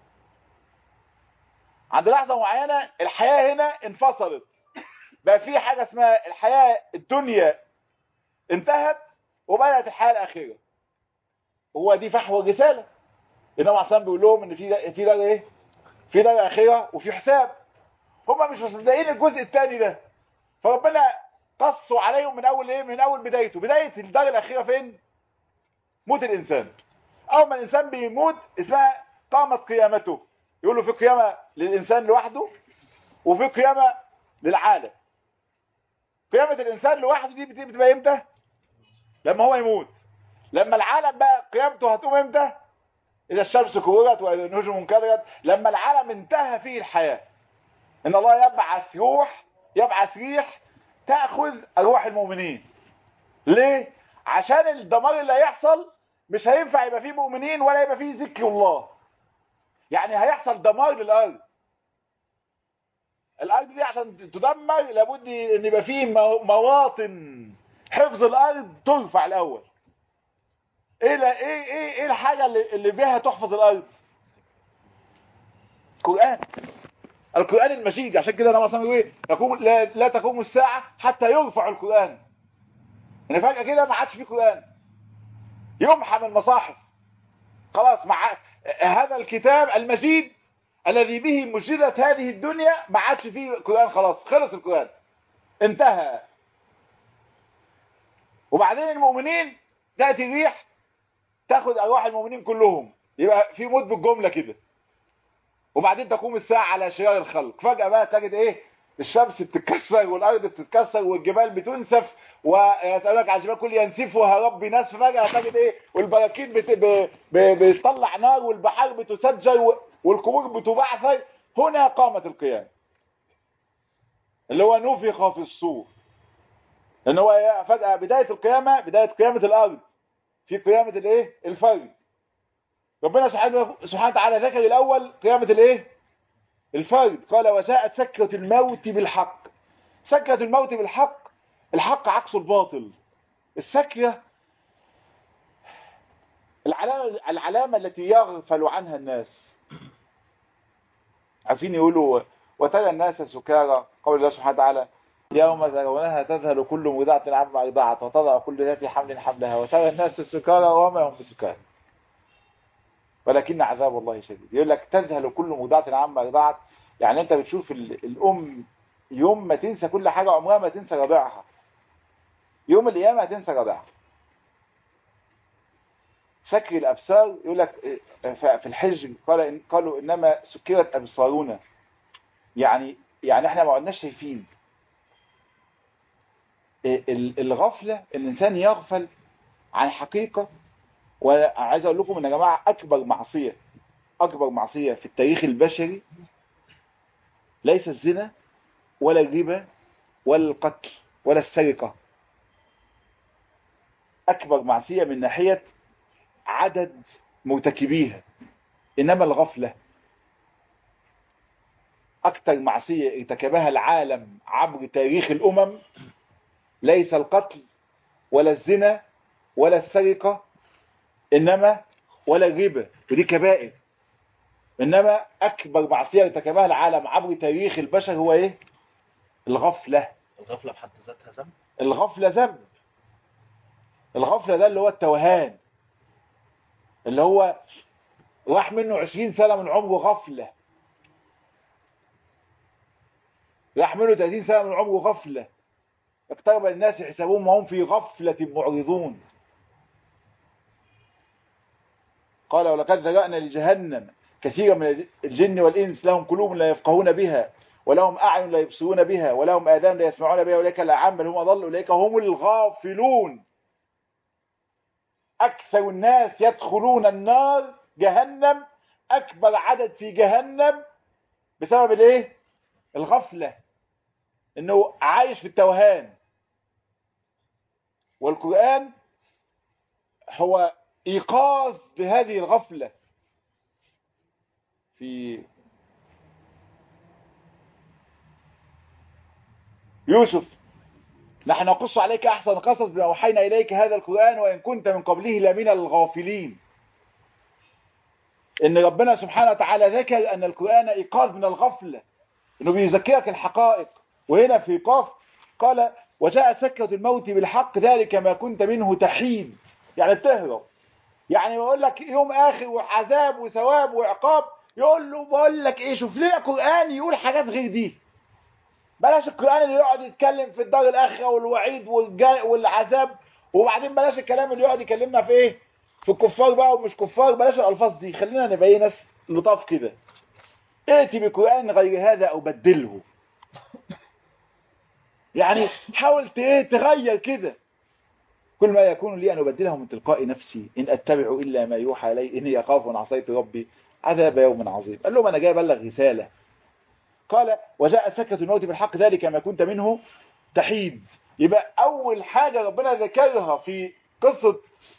عند لحظة معينة الحياة هنا انفصلت بقى في حاجة اسمها الحياة الدنيا انتهت وبدأت الحياة الأخيرة هو دي فحوى الرسالة النبي عليه بيقول لهم ان في في دار ايه في دار اخره وفي حساب هم مش مصدقين الجزء الثاني ده فربنا قصوا عليهم من اول ايه من اول بدايته بدايه الدار الاخيره فين موت الانسان اول ما الانسان بيموت اسمها قامت قيامته يقولوا في قيامه للانسان لوحده وفي قيامه للعالم قيامه الانسان لوحده دي بتبقى امتى لما هو يموت لما العالم بقى قيامته هتقوم امتى اذا الشمس كورت واذا النجوم انكدرت لما العالم انتهى فيه الحياه ان الله يبعث روح يبعث ريح تاخذ ارواح المؤمنين ليه عشان الدمار اللي هيحصل مش هينفع يبقى فيه مؤمنين ولا يبقى فيه ذكر الله يعني هيحصل دمار للارض الارض دي عشان تدمر لابد ان يبقى فيه مواطن حفظ الارض ترفع الاول ايه لا ايه ايه ايه الحاجه اللي, اللي بيها تحفظ الارض القران القران المجيد عشان كده انا مثلا ايه يقوم لا, لا تقوم الساعه حتى يرفع القران يعني فجاه كده ما عادش في قران يمحى من المصاحف خلاص مع هذا الكتاب المجيد الذي به مجدت هذه الدنيا ما عادش فيه قران خلاص خلص القران انتهى وبعدين المؤمنين تاتي ريح تاخد ارواح المؤمنين كلهم يبقى في موت بالجمله كده وبعدين تقوم الساعه على شرار الخلق فجاه بقى تجد ايه الشمس بتتكسر والارض بتتكسر والجبال بتنسف ويسالونك عن الجبال كل ينسفها ربي نسف فجاه تجد ايه والبراكين بت... ب... ب... بتطلع نار والبحار بتسجر والقبور بتبعثر هنا قامت القيامه اللي هو نفخ في الصور لان هو فجاه بدايه القيامه بدايه قيامه الارض في قيامه الايه الفرد ربنا سبحانه سبحانه وتعالى ذكر الاول قيامه الايه الفرد قال وجاءت سكرة الموت بالحق سكرة الموت بالحق الحق عكس الباطل السكرة العلامة, العلامة التي يغفل عنها الناس عارفين يقولوا وترى الناس سكارى قول الله سبحانه وتعالى يوم ترونها تذهل كل مرضعة عما أرضعت وتضع كل ذات حمل حملها وترى الناس سكارى وما هم بسكارى ولكن عذاب الله شديد يقول لك تذهل كل مرضعة عما أرضعت يعني أنت بتشوف الأم يوم ما تنسى كل حاجة عمرها ما تنسى رضيعها يوم القيامة هتنسى رضيعها سكر الأبصار يقول لك في الحج قال إن قالوا إنما سكرت أبصارنا يعني يعني احنا ما عدناش شايفين الغفلة الإنسان يغفل عن حقيقة وعايز أقول لكم إن يا جماعة أكبر معصية أكبر معصية في التاريخ البشري ليس الزنا ولا الربا ولا القتل ولا السرقة أكبر معصية من ناحية عدد مرتكبيها إنما الغفلة أكثر معصية ارتكبها العالم عبر تاريخ الأمم ليس القتل ولا الزنا ولا السرقة إنما ولا الربا ودي كبائر إنما أكبر معصية ارتكبها العالم عبر تاريخ البشر هو إيه؟ الغفلة الغفلة بحد ذاتها ذنب الغفلة ذنب الغفلة ده اللي هو التوهان اللي هو راح منه عشرين سنة من عمره غفلة راح منه 30 سنة من عمره غفلة اقترب الناس حسابهم وهم في غفلة معرضون قال ولقد ذرأنا لجهنم كثيرا من الجن والإنس لهم قلوب لا يفقهون بها ولهم أعين لا يبصرون بها ولهم آذان لا يسمعون بها أولئك الأعم بل هم أضل أولئك هم الغافلون أكثر الناس يدخلون النار جهنم أكبر عدد في جهنم بسبب الإيه؟ الغفلة إنه عايش في التوهان والقرآن هو إيقاظ بهذه الغفلة في يوسف نحن نقص عليك أحسن قصص بما أوحينا إليك هذا القرآن وإن كنت من قبله لمن الغافلين إن ربنا سبحانه وتعالى ذكر أن القرآن إيقاظ من الغفلة إنه بيذكرك الحقائق وهنا في قاف قال وجاء سكرة الموت بالحق ذلك ما كنت منه تحيد يعني بتهرب يعني بقول لك يوم آخر وعذاب وثواب وعقاب يقول له بقول لك إيه شوف لنا قرآن يقول حاجات غير دي بلاش القرآن اللي يقعد يتكلم في الدار الآخرة والوعيد والعذاب وبعدين بلاش الكلام اللي يقعد يكلمنا في إيه في الكفار بقى ومش كفار بلاش الألفاظ دي خلينا نبقى ايه ناس لطاف كده ائتي بقرآن غير هذا أو بدله يعني حاول ايه تغير كده كل ما يكون لي أن أبدله من تلقاء نفسي إن أتبع إلا ما يوحى إلي إني أخاف أن عصيت ربي عذاب يوم عظيم قال لهم أنا جاي أبلغ رسالة قال وجاء سكة الموت بالحق ذلك ما كنت منه تحيد يبقى أول حاجة ربنا ذكرها في قصة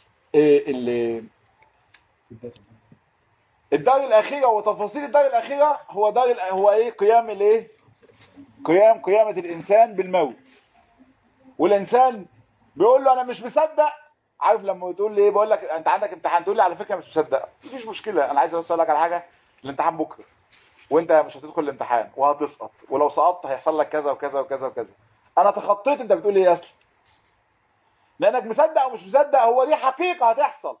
الدار الأخيرة وتفاصيل الدار الأخيرة هو دار هو إيه قيام الإيه قيام قيامة الإنسان بالموت والإنسان بيقول له أنا مش مصدق عارف لما تقول لي إيه بقول لك أنت عندك امتحان تقول لي على فكرة مش مصدق مفيش مشكلة أنا عايز أقول لك على حاجة الامتحان بكرة وانت مش هتدخل الامتحان وهتسقط ولو سقطت هيحصل لك كذا وكذا وكذا وكذا انا تخطيت انت بتقول ايه يا اسلم لانك مصدق او مش مصدق هو دي حقيقة هتحصل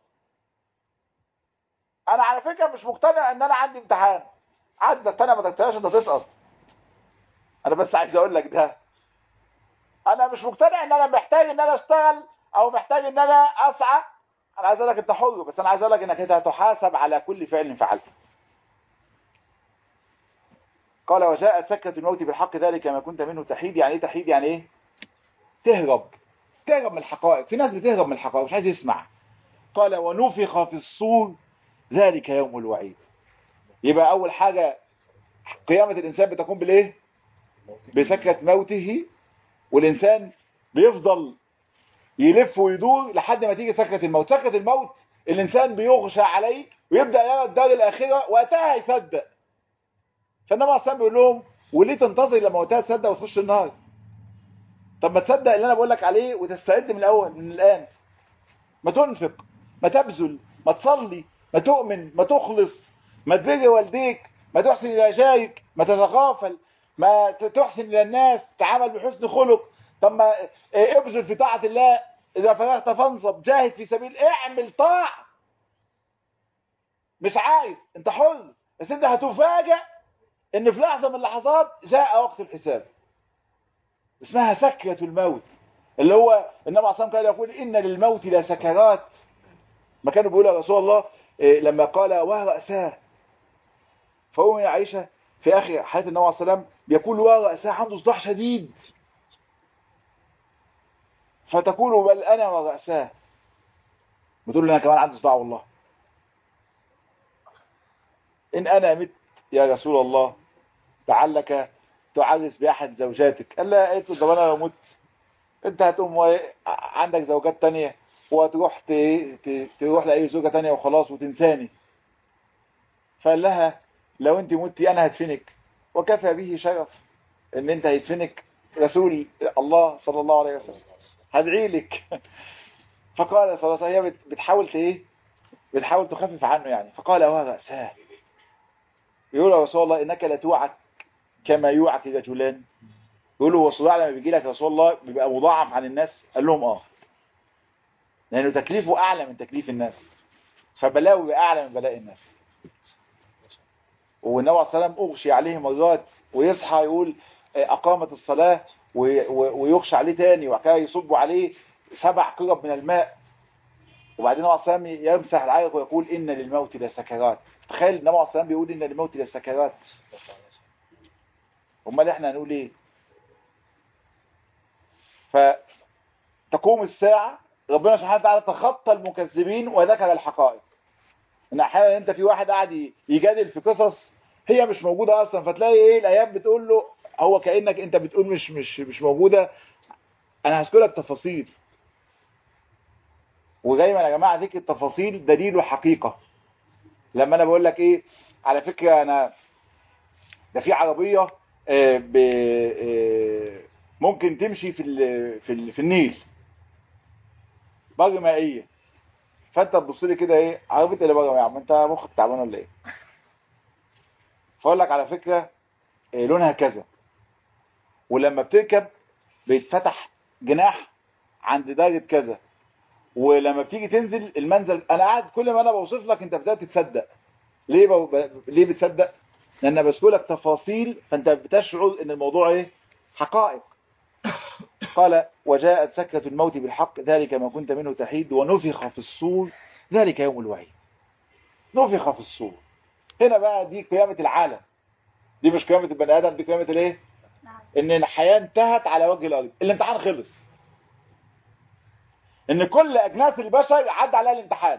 انا على فكرة مش مقتنع ان انا عندي امتحان عدت انا ما تقتنعش انت تسقط انا بس عايز اقول لك ده انا مش مقتنع ان انا محتاج ان انا اشتغل او محتاج ان انا اسعى انا عايز اقول لك انت حر بس انا عايز اقول لك انك انت هتحاسب على كل فعل فعلته قال وجاءت سكة الموت بالحق ذلك ما كنت منه تحيد يعني ايه تحيد يعني ايه تهرب تهرب من الحقائق في ناس بتهرب من الحقائق مش عايز يسمع قال ونفخ في الصور ذلك يوم الوعيد يبقى اول حاجة قيامة الانسان بتكون بالايه بسكرة موته والانسان بيفضل يلف ويدور لحد ما تيجي سكرة الموت سكرة الموت الانسان بيغشى عليه ويبدأ يرى الدار الاخرة وقتها يصدق فالنبي عليه بيقول لهم وليه تنتظر لما وقتها تصدق وتخش النار طب ما تصدق اللي انا بقول لك عليه وتستعد من الاول من الان ما تنفق ما تبذل ما تصلي ما تؤمن ما تخلص ما تبر والديك ما تحسن الى جارك ما تتغافل ما تحسن الى الناس تعامل بحسن خلق طب ما إيه، ابذل في طاعة الله اذا فرغت فانصب جاهد في سبيل اعمل طاعة مش عايز انت حر بس انت هتفاجأ ان في لحظة من اللحظات جاء وقت الحساب اسمها سكرة الموت اللي هو النبي عليه الصلاة والسلام يقول إن للموت لسكرات ما كانوا بيقولوا يا رسول الله إيه، لما قال ورأساه فأم عائشة في آخر حياة النبي عليه الصلاة والسلام بيقول ورأساه عنده صداع شديد فتقول بل أنا ورأساه بتقول له أنا كمان عندي صداع والله إن أنا مت يا رسول الله لعلك تعرس بأحد زوجاتك قال لها قالت له طب أنا لو مت أنت هتقوم و- عندك زوجات تانية وتروح ت... ت... تروح لأي زوجة تانية وخلاص وتنساني فقال لها لو أنت متي أنا هدفنك وكفى به شرف إن أنت هيدفنك رسول الله صلى الله عليه وسلم هدعي لك فقال صلى الله عليه وسلم هي بت- بتحاول ت- ايه بتحاول تخفف عنه يعني فقال هو رأساه يقول يا رسول الله انك لا توعك كما يوعك رجلان يقول له هو الصداع لما بيجي لك يا رسول الله بيبقى مضاعف عن الناس قال لهم اه لانه تكليفه اعلى من تكليف الناس فبلاؤه بيبقى اعلى من بلاء الناس والنبي عليه الصلاه والسلام اغشي عليه مرات ويصحى يقول آه، اقامت الصلاه و- و- ويغشى عليه تاني وبعد كده يصب عليه سبع قرب من الماء وبعدين النبي عليه الصلاه والسلام يمسح العائق ويقول ان للموت لسكرات تخيل النبي عليه الصلاه والسلام بيقول ان للموت لسكرات امال احنا هنقول ايه فتقوم الساعه ربنا سبحانه وتعالى تخطى المكذبين وذكر الحقائق ان احيانا انت في واحد قاعد ي- يجادل في قصص هي مش موجوده اصلا فتلاقي ايه الايات بتقول له هو كانك انت بتقول مش مش مش موجوده انا هذكر لك تفاصيل ودايما يا جماعه ذكر التفاصيل دليل حقيقه لما انا بقول لك ايه على فكره انا ده في عربيه آه، ب- آه، ممكن تمشي في ال- في ال- في النيل بر مائيه فانت تبص لي كده ايه عربيه اللي بره يا عم انت مخك تعبان ولا ايه فاقول لك على فكره آه، لونها كذا ولما بتركب بيتفتح جناح عند درجه كذا ولما بتيجي تنزل المنزل انا قاعد كل ما انا بوصف لك انت بدات تصدق ليه ب... ب... ليه بتصدق لان بذكر لك تفاصيل فانت بتشعر ان الموضوع ايه حقائق قال وجاءت سكرة الموت بالحق ذلك ما كنت منه تحيد ونفخ في الصور ذلك يوم الوعيد نفخ في الصور هنا بقى دي قيامة العالم دي مش قيامة البني ادم دي قيامة الايه ان الحياة انتهت على وجه الارض الامتحان خلص ان كل اجناس البشر عدى عليها الامتحان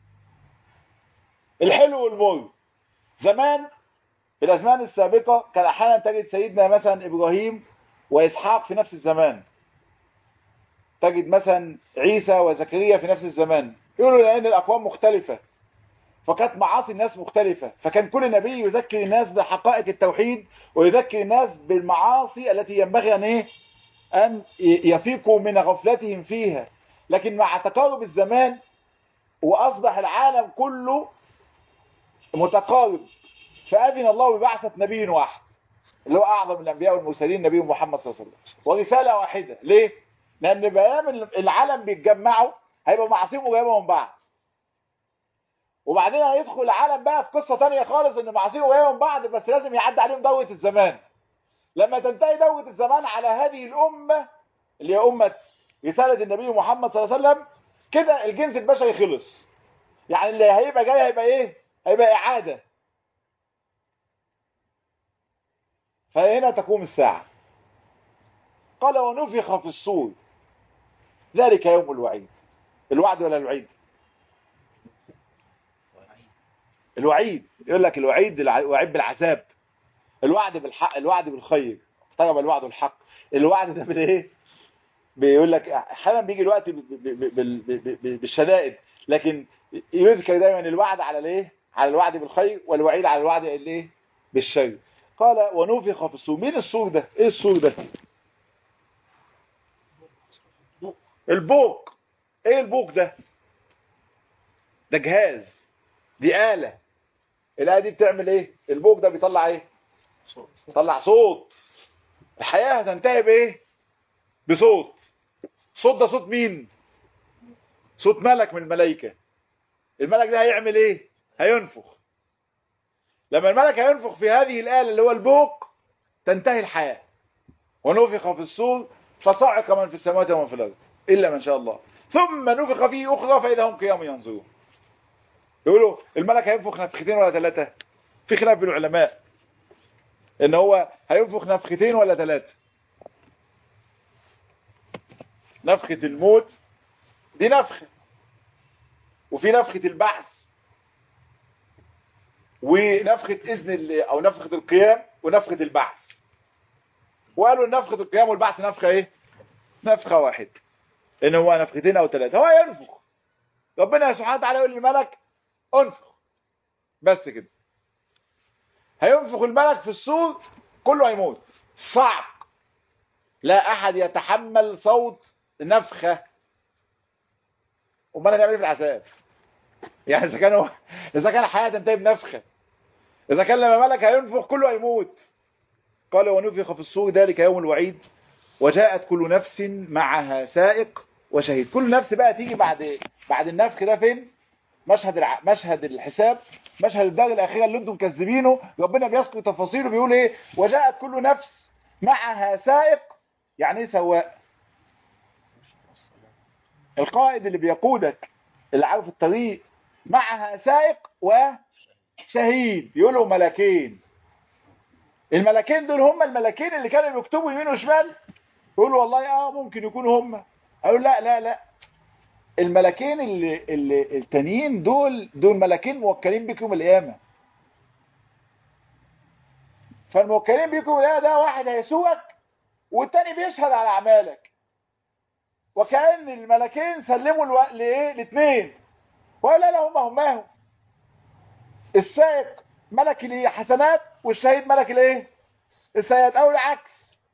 الحلو والمر زمان في الازمان السابقة كان احيانا تجد سيدنا مثلا ابراهيم واسحاق في نفس الزمان تجد مثلا عيسى وزكريا في نفس الزمان يقولوا لان الاقوام مختلفة فكانت معاصي الناس مختلفة فكان كل نبي يذكر الناس بحقائق التوحيد ويذكر الناس بالمعاصي التي ينبغي ان ايه ان يفيقوا من غفلتهم فيها لكن مع تقارب الزمان واصبح العالم كله متقارب فاذن الله ببعثة نبي واحد اللي هو اعظم الانبياء والمرسلين نبي محمد صلى الله عليه وسلم ورسالة واحدة ليه لان بيام العالم بيتجمعوا هيبقى معاصيهم قريبه من بعض وبعدين هيدخل العالم بقى في قصة تانية خالص ان معاصيهم قريبه من بعض بس لازم يعدي عليهم دورة الزمان لما تنتهي دورة الزمان على هذه الامة اللي هي امة رسالة النبي محمد صلى الله عليه وسلم كده الجنس البشري خلص يعني اللي هيبقى جاي هيبقى ايه هيبقى اعادة فهنا تقوم الساعة قال ونفخ في الصور ذلك يوم الوعيد الوعد ولا الوعيد الوعيد يقول لك الوعيد الوعيد بالعذاب الوعد بالحق الوعد بالخير اقترب الوعد الحق الوعد ده بالايه بيقول لك احيانا بيجي الوقت بالشدائد لكن يذكر دايما الوعد على الايه على الوعد بالخير والوعيد على الوعد الايه بالشر قال ونفخ في الصور مين الصور ده ايه الصور ده البوق ايه البوق ده ده جهاز دي آلة الآلة دي بتعمل ايه البوق ده بيطلع ايه صوت طلع صوت الحياة هتنتهي بايه بصوت صوت ده صوت مين صوت ملك من الملائكة الملك ده هيعمل ايه هينفخ لما الملك هينفخ في هذه الآلة اللي هو البوق تنتهي الحياة ونفخ في الصور فصعق من في السماوات ومن في الأرض إلا من شاء الله ثم نفخ فيه أخرى فإذا هم قيام ينظرون يقولوا الملك هينفخ نفختين ولا ثلاثة في خلاف بين العلماء ان هو هينفخ نفختين ولا ثلاثة نفخة الموت دي نفخة وفي نفخة البعث ونفخة إذن ال- أو نفخة القيام ونفخة البعث وقالوا ان نفخة القيام والبعث نفخة ايه نفخة واحد ان هو نفختين او ثلاثة هو ينفخ ربنا سبحانه وتعالى يقول للملك انفخ بس كده هينفخ الملك في الصور كله هيموت صعب لا احد يتحمل صوت نفخة امال هنعمل ايه في العذاب يعني اذا كان هو- اذا كان الحياة تنتهي بنفخة اذا كان لما ملك هينفخ كله هيموت قال ونفخ في الصور ذلك يوم الوعيد وجاءت كل نفس معها سائق وشهيد كل نفس بقى تيجي بعد بعد النفخ ده فين مشهد الع... مشهد الحساب مشهد الدار الاخيره اللي انتم مكذبينه ربنا بيذكر تفاصيله بيقول ايه وجاءت كل نفس معها سائق يعني ايه سواق القائد اللي بيقودك اللي عارف الطريق معها سائق وشهيد يقولوا ملكين الملكين دول هم الملكين اللي كانوا بيكتبوا يمين وشمال يقولوا والله اه ممكن يكونوا هم قالوا لا لا لا الملكين اللي, اللي التانيين دول دول ملكين موكلين بك يوم القيامه فالموكلين بيكم يوم القيامه ده واحد هيسوقك والتاني بيشهد على اعمالك وكأن الملكين سلموا الو... لايه الاثنين ولا لا هم هماهم السائق ملك الحسنات والشهيد ملك الايه السيئات او العكس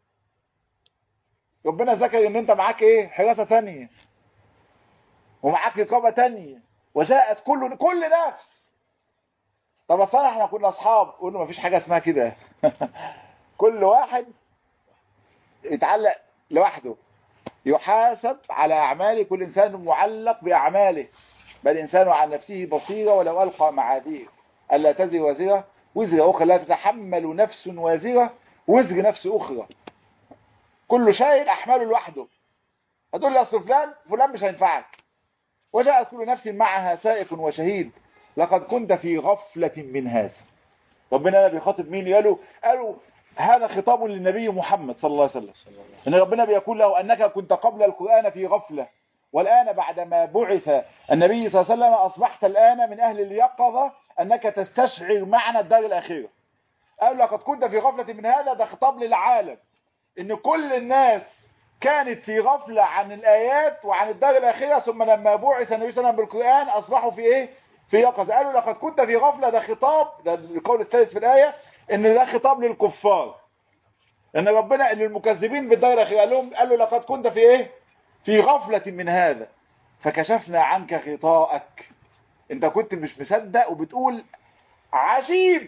ربنا ذكر ان انت معاك ايه حراسه تانية ومعاك رقابه تانية وجاءت كل كل نفس طب اصل احنا كنا اصحاب قلنا مفيش حاجه اسمها كده كل واحد يتعلق لوحده يحاسب على اعماله كل انسان معلق باعماله بل الانسان عن نفسه بصيره ولو القى معاذير الا تزر وازره وزر اخرى لا تتحمل نفس وازره وزر نفس اخرى كل شيء احمله لوحده هتقول لي اصل فلان فلان مش هينفعك وجاءت كل نفس معها سائق وشهيد لقد كنت في غفلة من هذا ربنا هنا بيخاطب مين قالوا قالوا هذا خطاب للنبي محمد صلى الله عليه وسلم ان ربنا بيقول له انك كنت قبل القرآن في غفلة والآن بعدما بعث النبي صلى الله عليه وسلم أصبحت الآن من أهل اليقظة أنك تستشعر معنى الدار الأخيرة قالوا لقد كنت في غفلة من هذا ده خطاب للعالم ان كل الناس كانت في غفلة عن الآيات وعن الدار الأخيرة ثم لما بعث النبي صلى الله عليه وسلم بالقرآن أصبحوا في إيه؟ في يقظة قالوا لقد كنت في غفلة ده خطاب ده القول الثالث في الآية إن ده خطاب للكفار إن ربنا للمكذبين بالدار الأخيرة قال لهم قال له لقد كنت في إيه؟ في غفلة من هذا فكشفنا عنك غطاءك أنت كنت مش مصدق وبتقول عجيب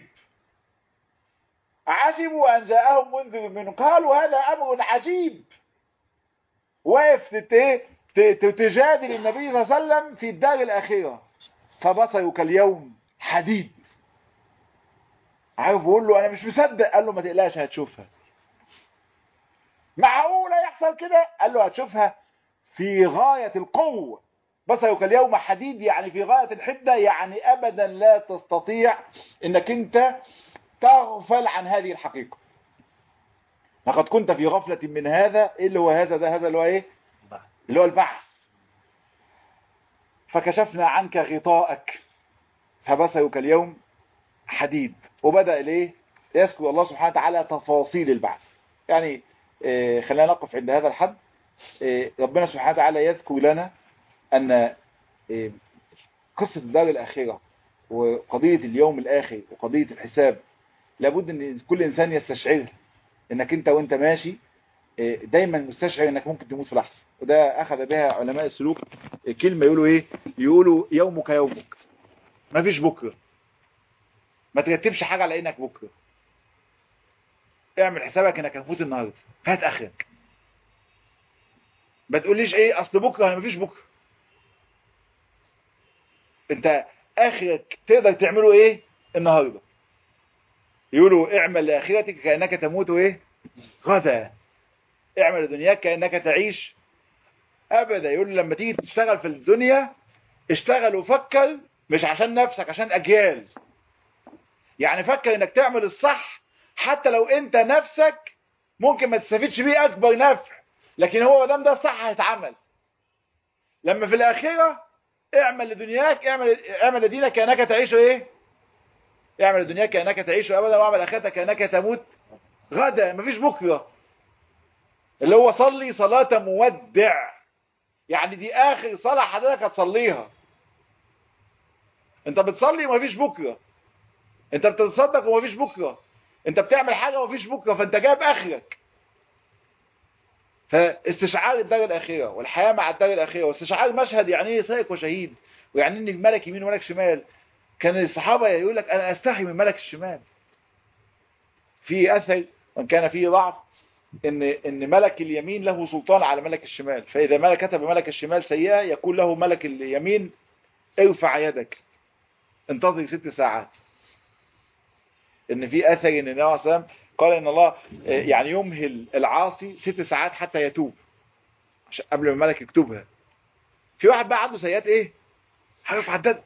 عجبوا أن جاءهم منذر منهم قالوا هذا أمر عجيب واقف تت- ت- تجادل النبي صلى الله عليه وسلم في الدار الأخيرة فبصرك اليوم حديد عارف بيقول له أنا مش مصدق قال له ما تقلقش هتشوفها معقولة يحصل كده قال له هتشوفها في غاية القوة بصرك اليوم حديد يعني في غاية الحدة يعني أبدا لا تستطيع انك انت تغفل عن هذه الحقيقة لقد كنت في غفلة من هذا ايه اللي هو هذا ده هذا اللي هو ايه بعد اللي هو البعث فكشفنا عنك غطاءك فبصرك اليوم حديد وبدأ ليه يذكر الله سبحانه وتعالى تفاصيل البعث يعني آه، خلينا نقف عند هذا الحد آه، ربنا سبحانه وتعالى يذكر لنا أن آه، قصة الدار الآخرة وقضية اليوم الآخر وقضية الحساب لابد ان كل انسان يستشعر انك انت وانت ماشي آه، دايما مستشعر انك ممكن تموت في لحظه وده اخذ بها علماء السلوك آه، كلمه يقولوا ايه يقولوا يومك يومك ما فيش بكره ما ترتبش حاجه على انك بكره اعمل حسابك انك هتموت النهارده هات اخرك ما تقوليش ايه اصل بكره مفيش بكره انت اخرك تقدر تعمله ايه النهارده يقولوا اعمل لاخرتك كانك تموت ايه غدا اعمل لدنياك كانك تعيش ابدا يقول لما تيجي تشتغل في الدنيا اشتغل وفكر مش عشان نفسك عشان اجيال يعني فكر انك تعمل الصح حتى لو انت نفسك ممكن ما تستفيدش بيه اكبر نفع لكن هو دام ده صح هيتعمل لما في الاخره اعمل لدنياك اعمل اعمل لدينك كانك تعيش ايه اعمل لدنياك كانك تعيش ابدا واعمل اخرتك كانك تموت غدا مفيش بكره اللي هو صلي صلاه مودع يعني دي اخر صلاه حضرتك هتصليها انت بتصلي ومفيش بكره انت بتتصدق ومفيش بكره انت بتعمل حاجه ومفيش بكره فانت جايب اخرك فاستشعار الدار الاخره والحياه مع الدار الاخره واستشعار مشهد يعني ايه سائق وشهيد ويعني ان ملك يمين وملك شمال كان الصحابه يقول لك انا استحي من ملك الشمال في اثر وان كان فيه ضعف ان ان ملك اليمين له سلطان على ملك الشمال فاذا ملك كتب ملك الشمال سيئه يقول له ملك اليمين ارفع يدك انتظر ست ساعات ان في اثر ان النبي صلى الله عليه وسلم قال ان الله يعني يمهل العاصي ست ساعات حتى يتوب عشان قبل ما الملك يكتبها في واحد بقى عنده سيئات ايه حاجه في عداد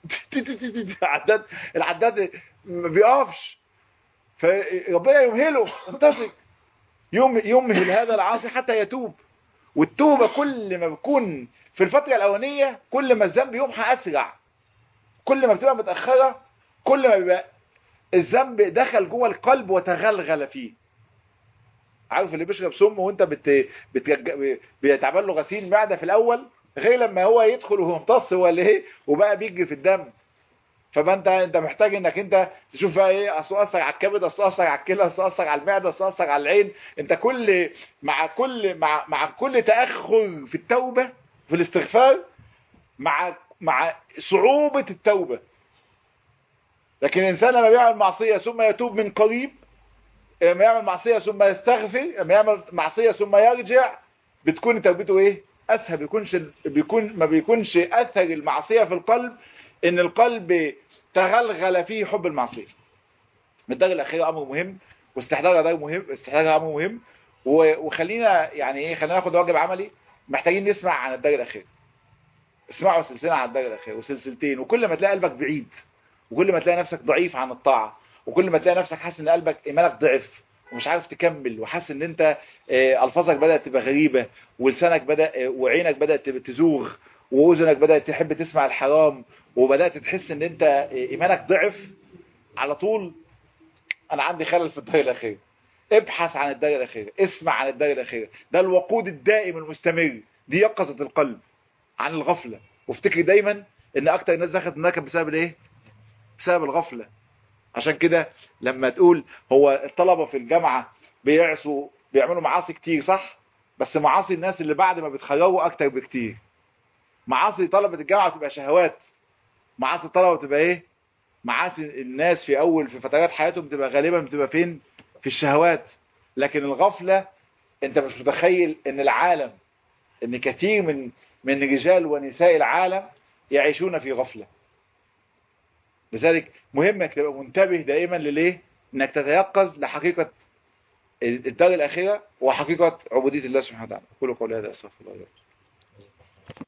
عداد العداد ما بيقفش فربنا يمهله انتظر يم يمهل هذا العاصي حتى يتوب والتوبه كل ما بتكون في الفتره الاولانيه كل ما الذنب يمحى اسرع كل ما بتبقى متاخره كل ما بيبقى الذنب دخل جوه القلب وتغلغل فيه عارف اللي بيشرب سم وانت بت... بت... بيتعمل له غسيل معده في الاول غير لما هو يدخل وهو امتص ولا ايه وبقى بيجري في الدم فما انت انت محتاج انك انت تشوف بقى ايه اصل اثر على الكبد اصل اثر على الكلى اصل اثر على المعده اصل اثر على العين انت كل مع كل مع مع كل تاخر في التوبه في الاستغفار مع مع صعوبه التوبه لكن الانسان لما بيعمل معصيه ثم يتوب من قريب لما يعمل معصيه ثم يستغفر لما يعمل معصيه ثم يرجع بتكون توبته ايه اسهل بيكونش بيكون ما بيكونش اثر المعصيه في القلب ان القلب تغلغل فيه حب المعصيه الدرجه الاخيره امر مهم واستحضارها ده مهم استحضارها امر مهم وخلينا يعني ايه خلينا ناخد واجب عملي محتاجين نسمع عن الدرجه الاخيره اسمعوا سلسله عن الدرجه الاخيره وسلسلتين وكل ما تلاقي قلبك بعيد وكل ما تلاقي نفسك ضعيف عن الطاعه وكل ما تلاقي نفسك حاسس ان قلبك ايمانك ضعف ومش عارف تكمل وحاسس ان انت الفاظك بدات تبقى غريبه ولسانك بدا وعينك بدات تزوغ واذنك بدات تحب تسمع الحرام وبدات تحس ان انت ايمانك ضعف على طول انا عندي خلل في الدرجه الاخيره ابحث عن الدرجه الاخيره اسمع عن الدرجه الاخيره ده الوقود الدائم المستمر دي يقظه القلب عن الغفله وافتكر دايما ان اكتر الناس دخلت النكب بسبب الايه بسبب الغفله عشان كده لما تقول هو الطلبه في الجامعه بيعصوا بيعملوا معاصي كتير صح بس معاصي الناس اللي بعد ما بيتخرجوا اكتر بكتير معاصي طلبه الجامعه بتبقى شهوات معاصي الطلبه بتبقى ايه معاصي الناس في اول في فترات حياتهم بتبقى غالبا بتبقى فين في الشهوات لكن الغفله انت مش متخيل ان العالم ان كثير من من رجال ونساء العالم يعيشون في غفله لذلك مهم انك تبقى منتبه دائما لليه انك تتيقظ لحقيقه الدار الاخره وحقيقه عبوديه الله سبحانه وتعالى قولوا قولي هذا استغفر الله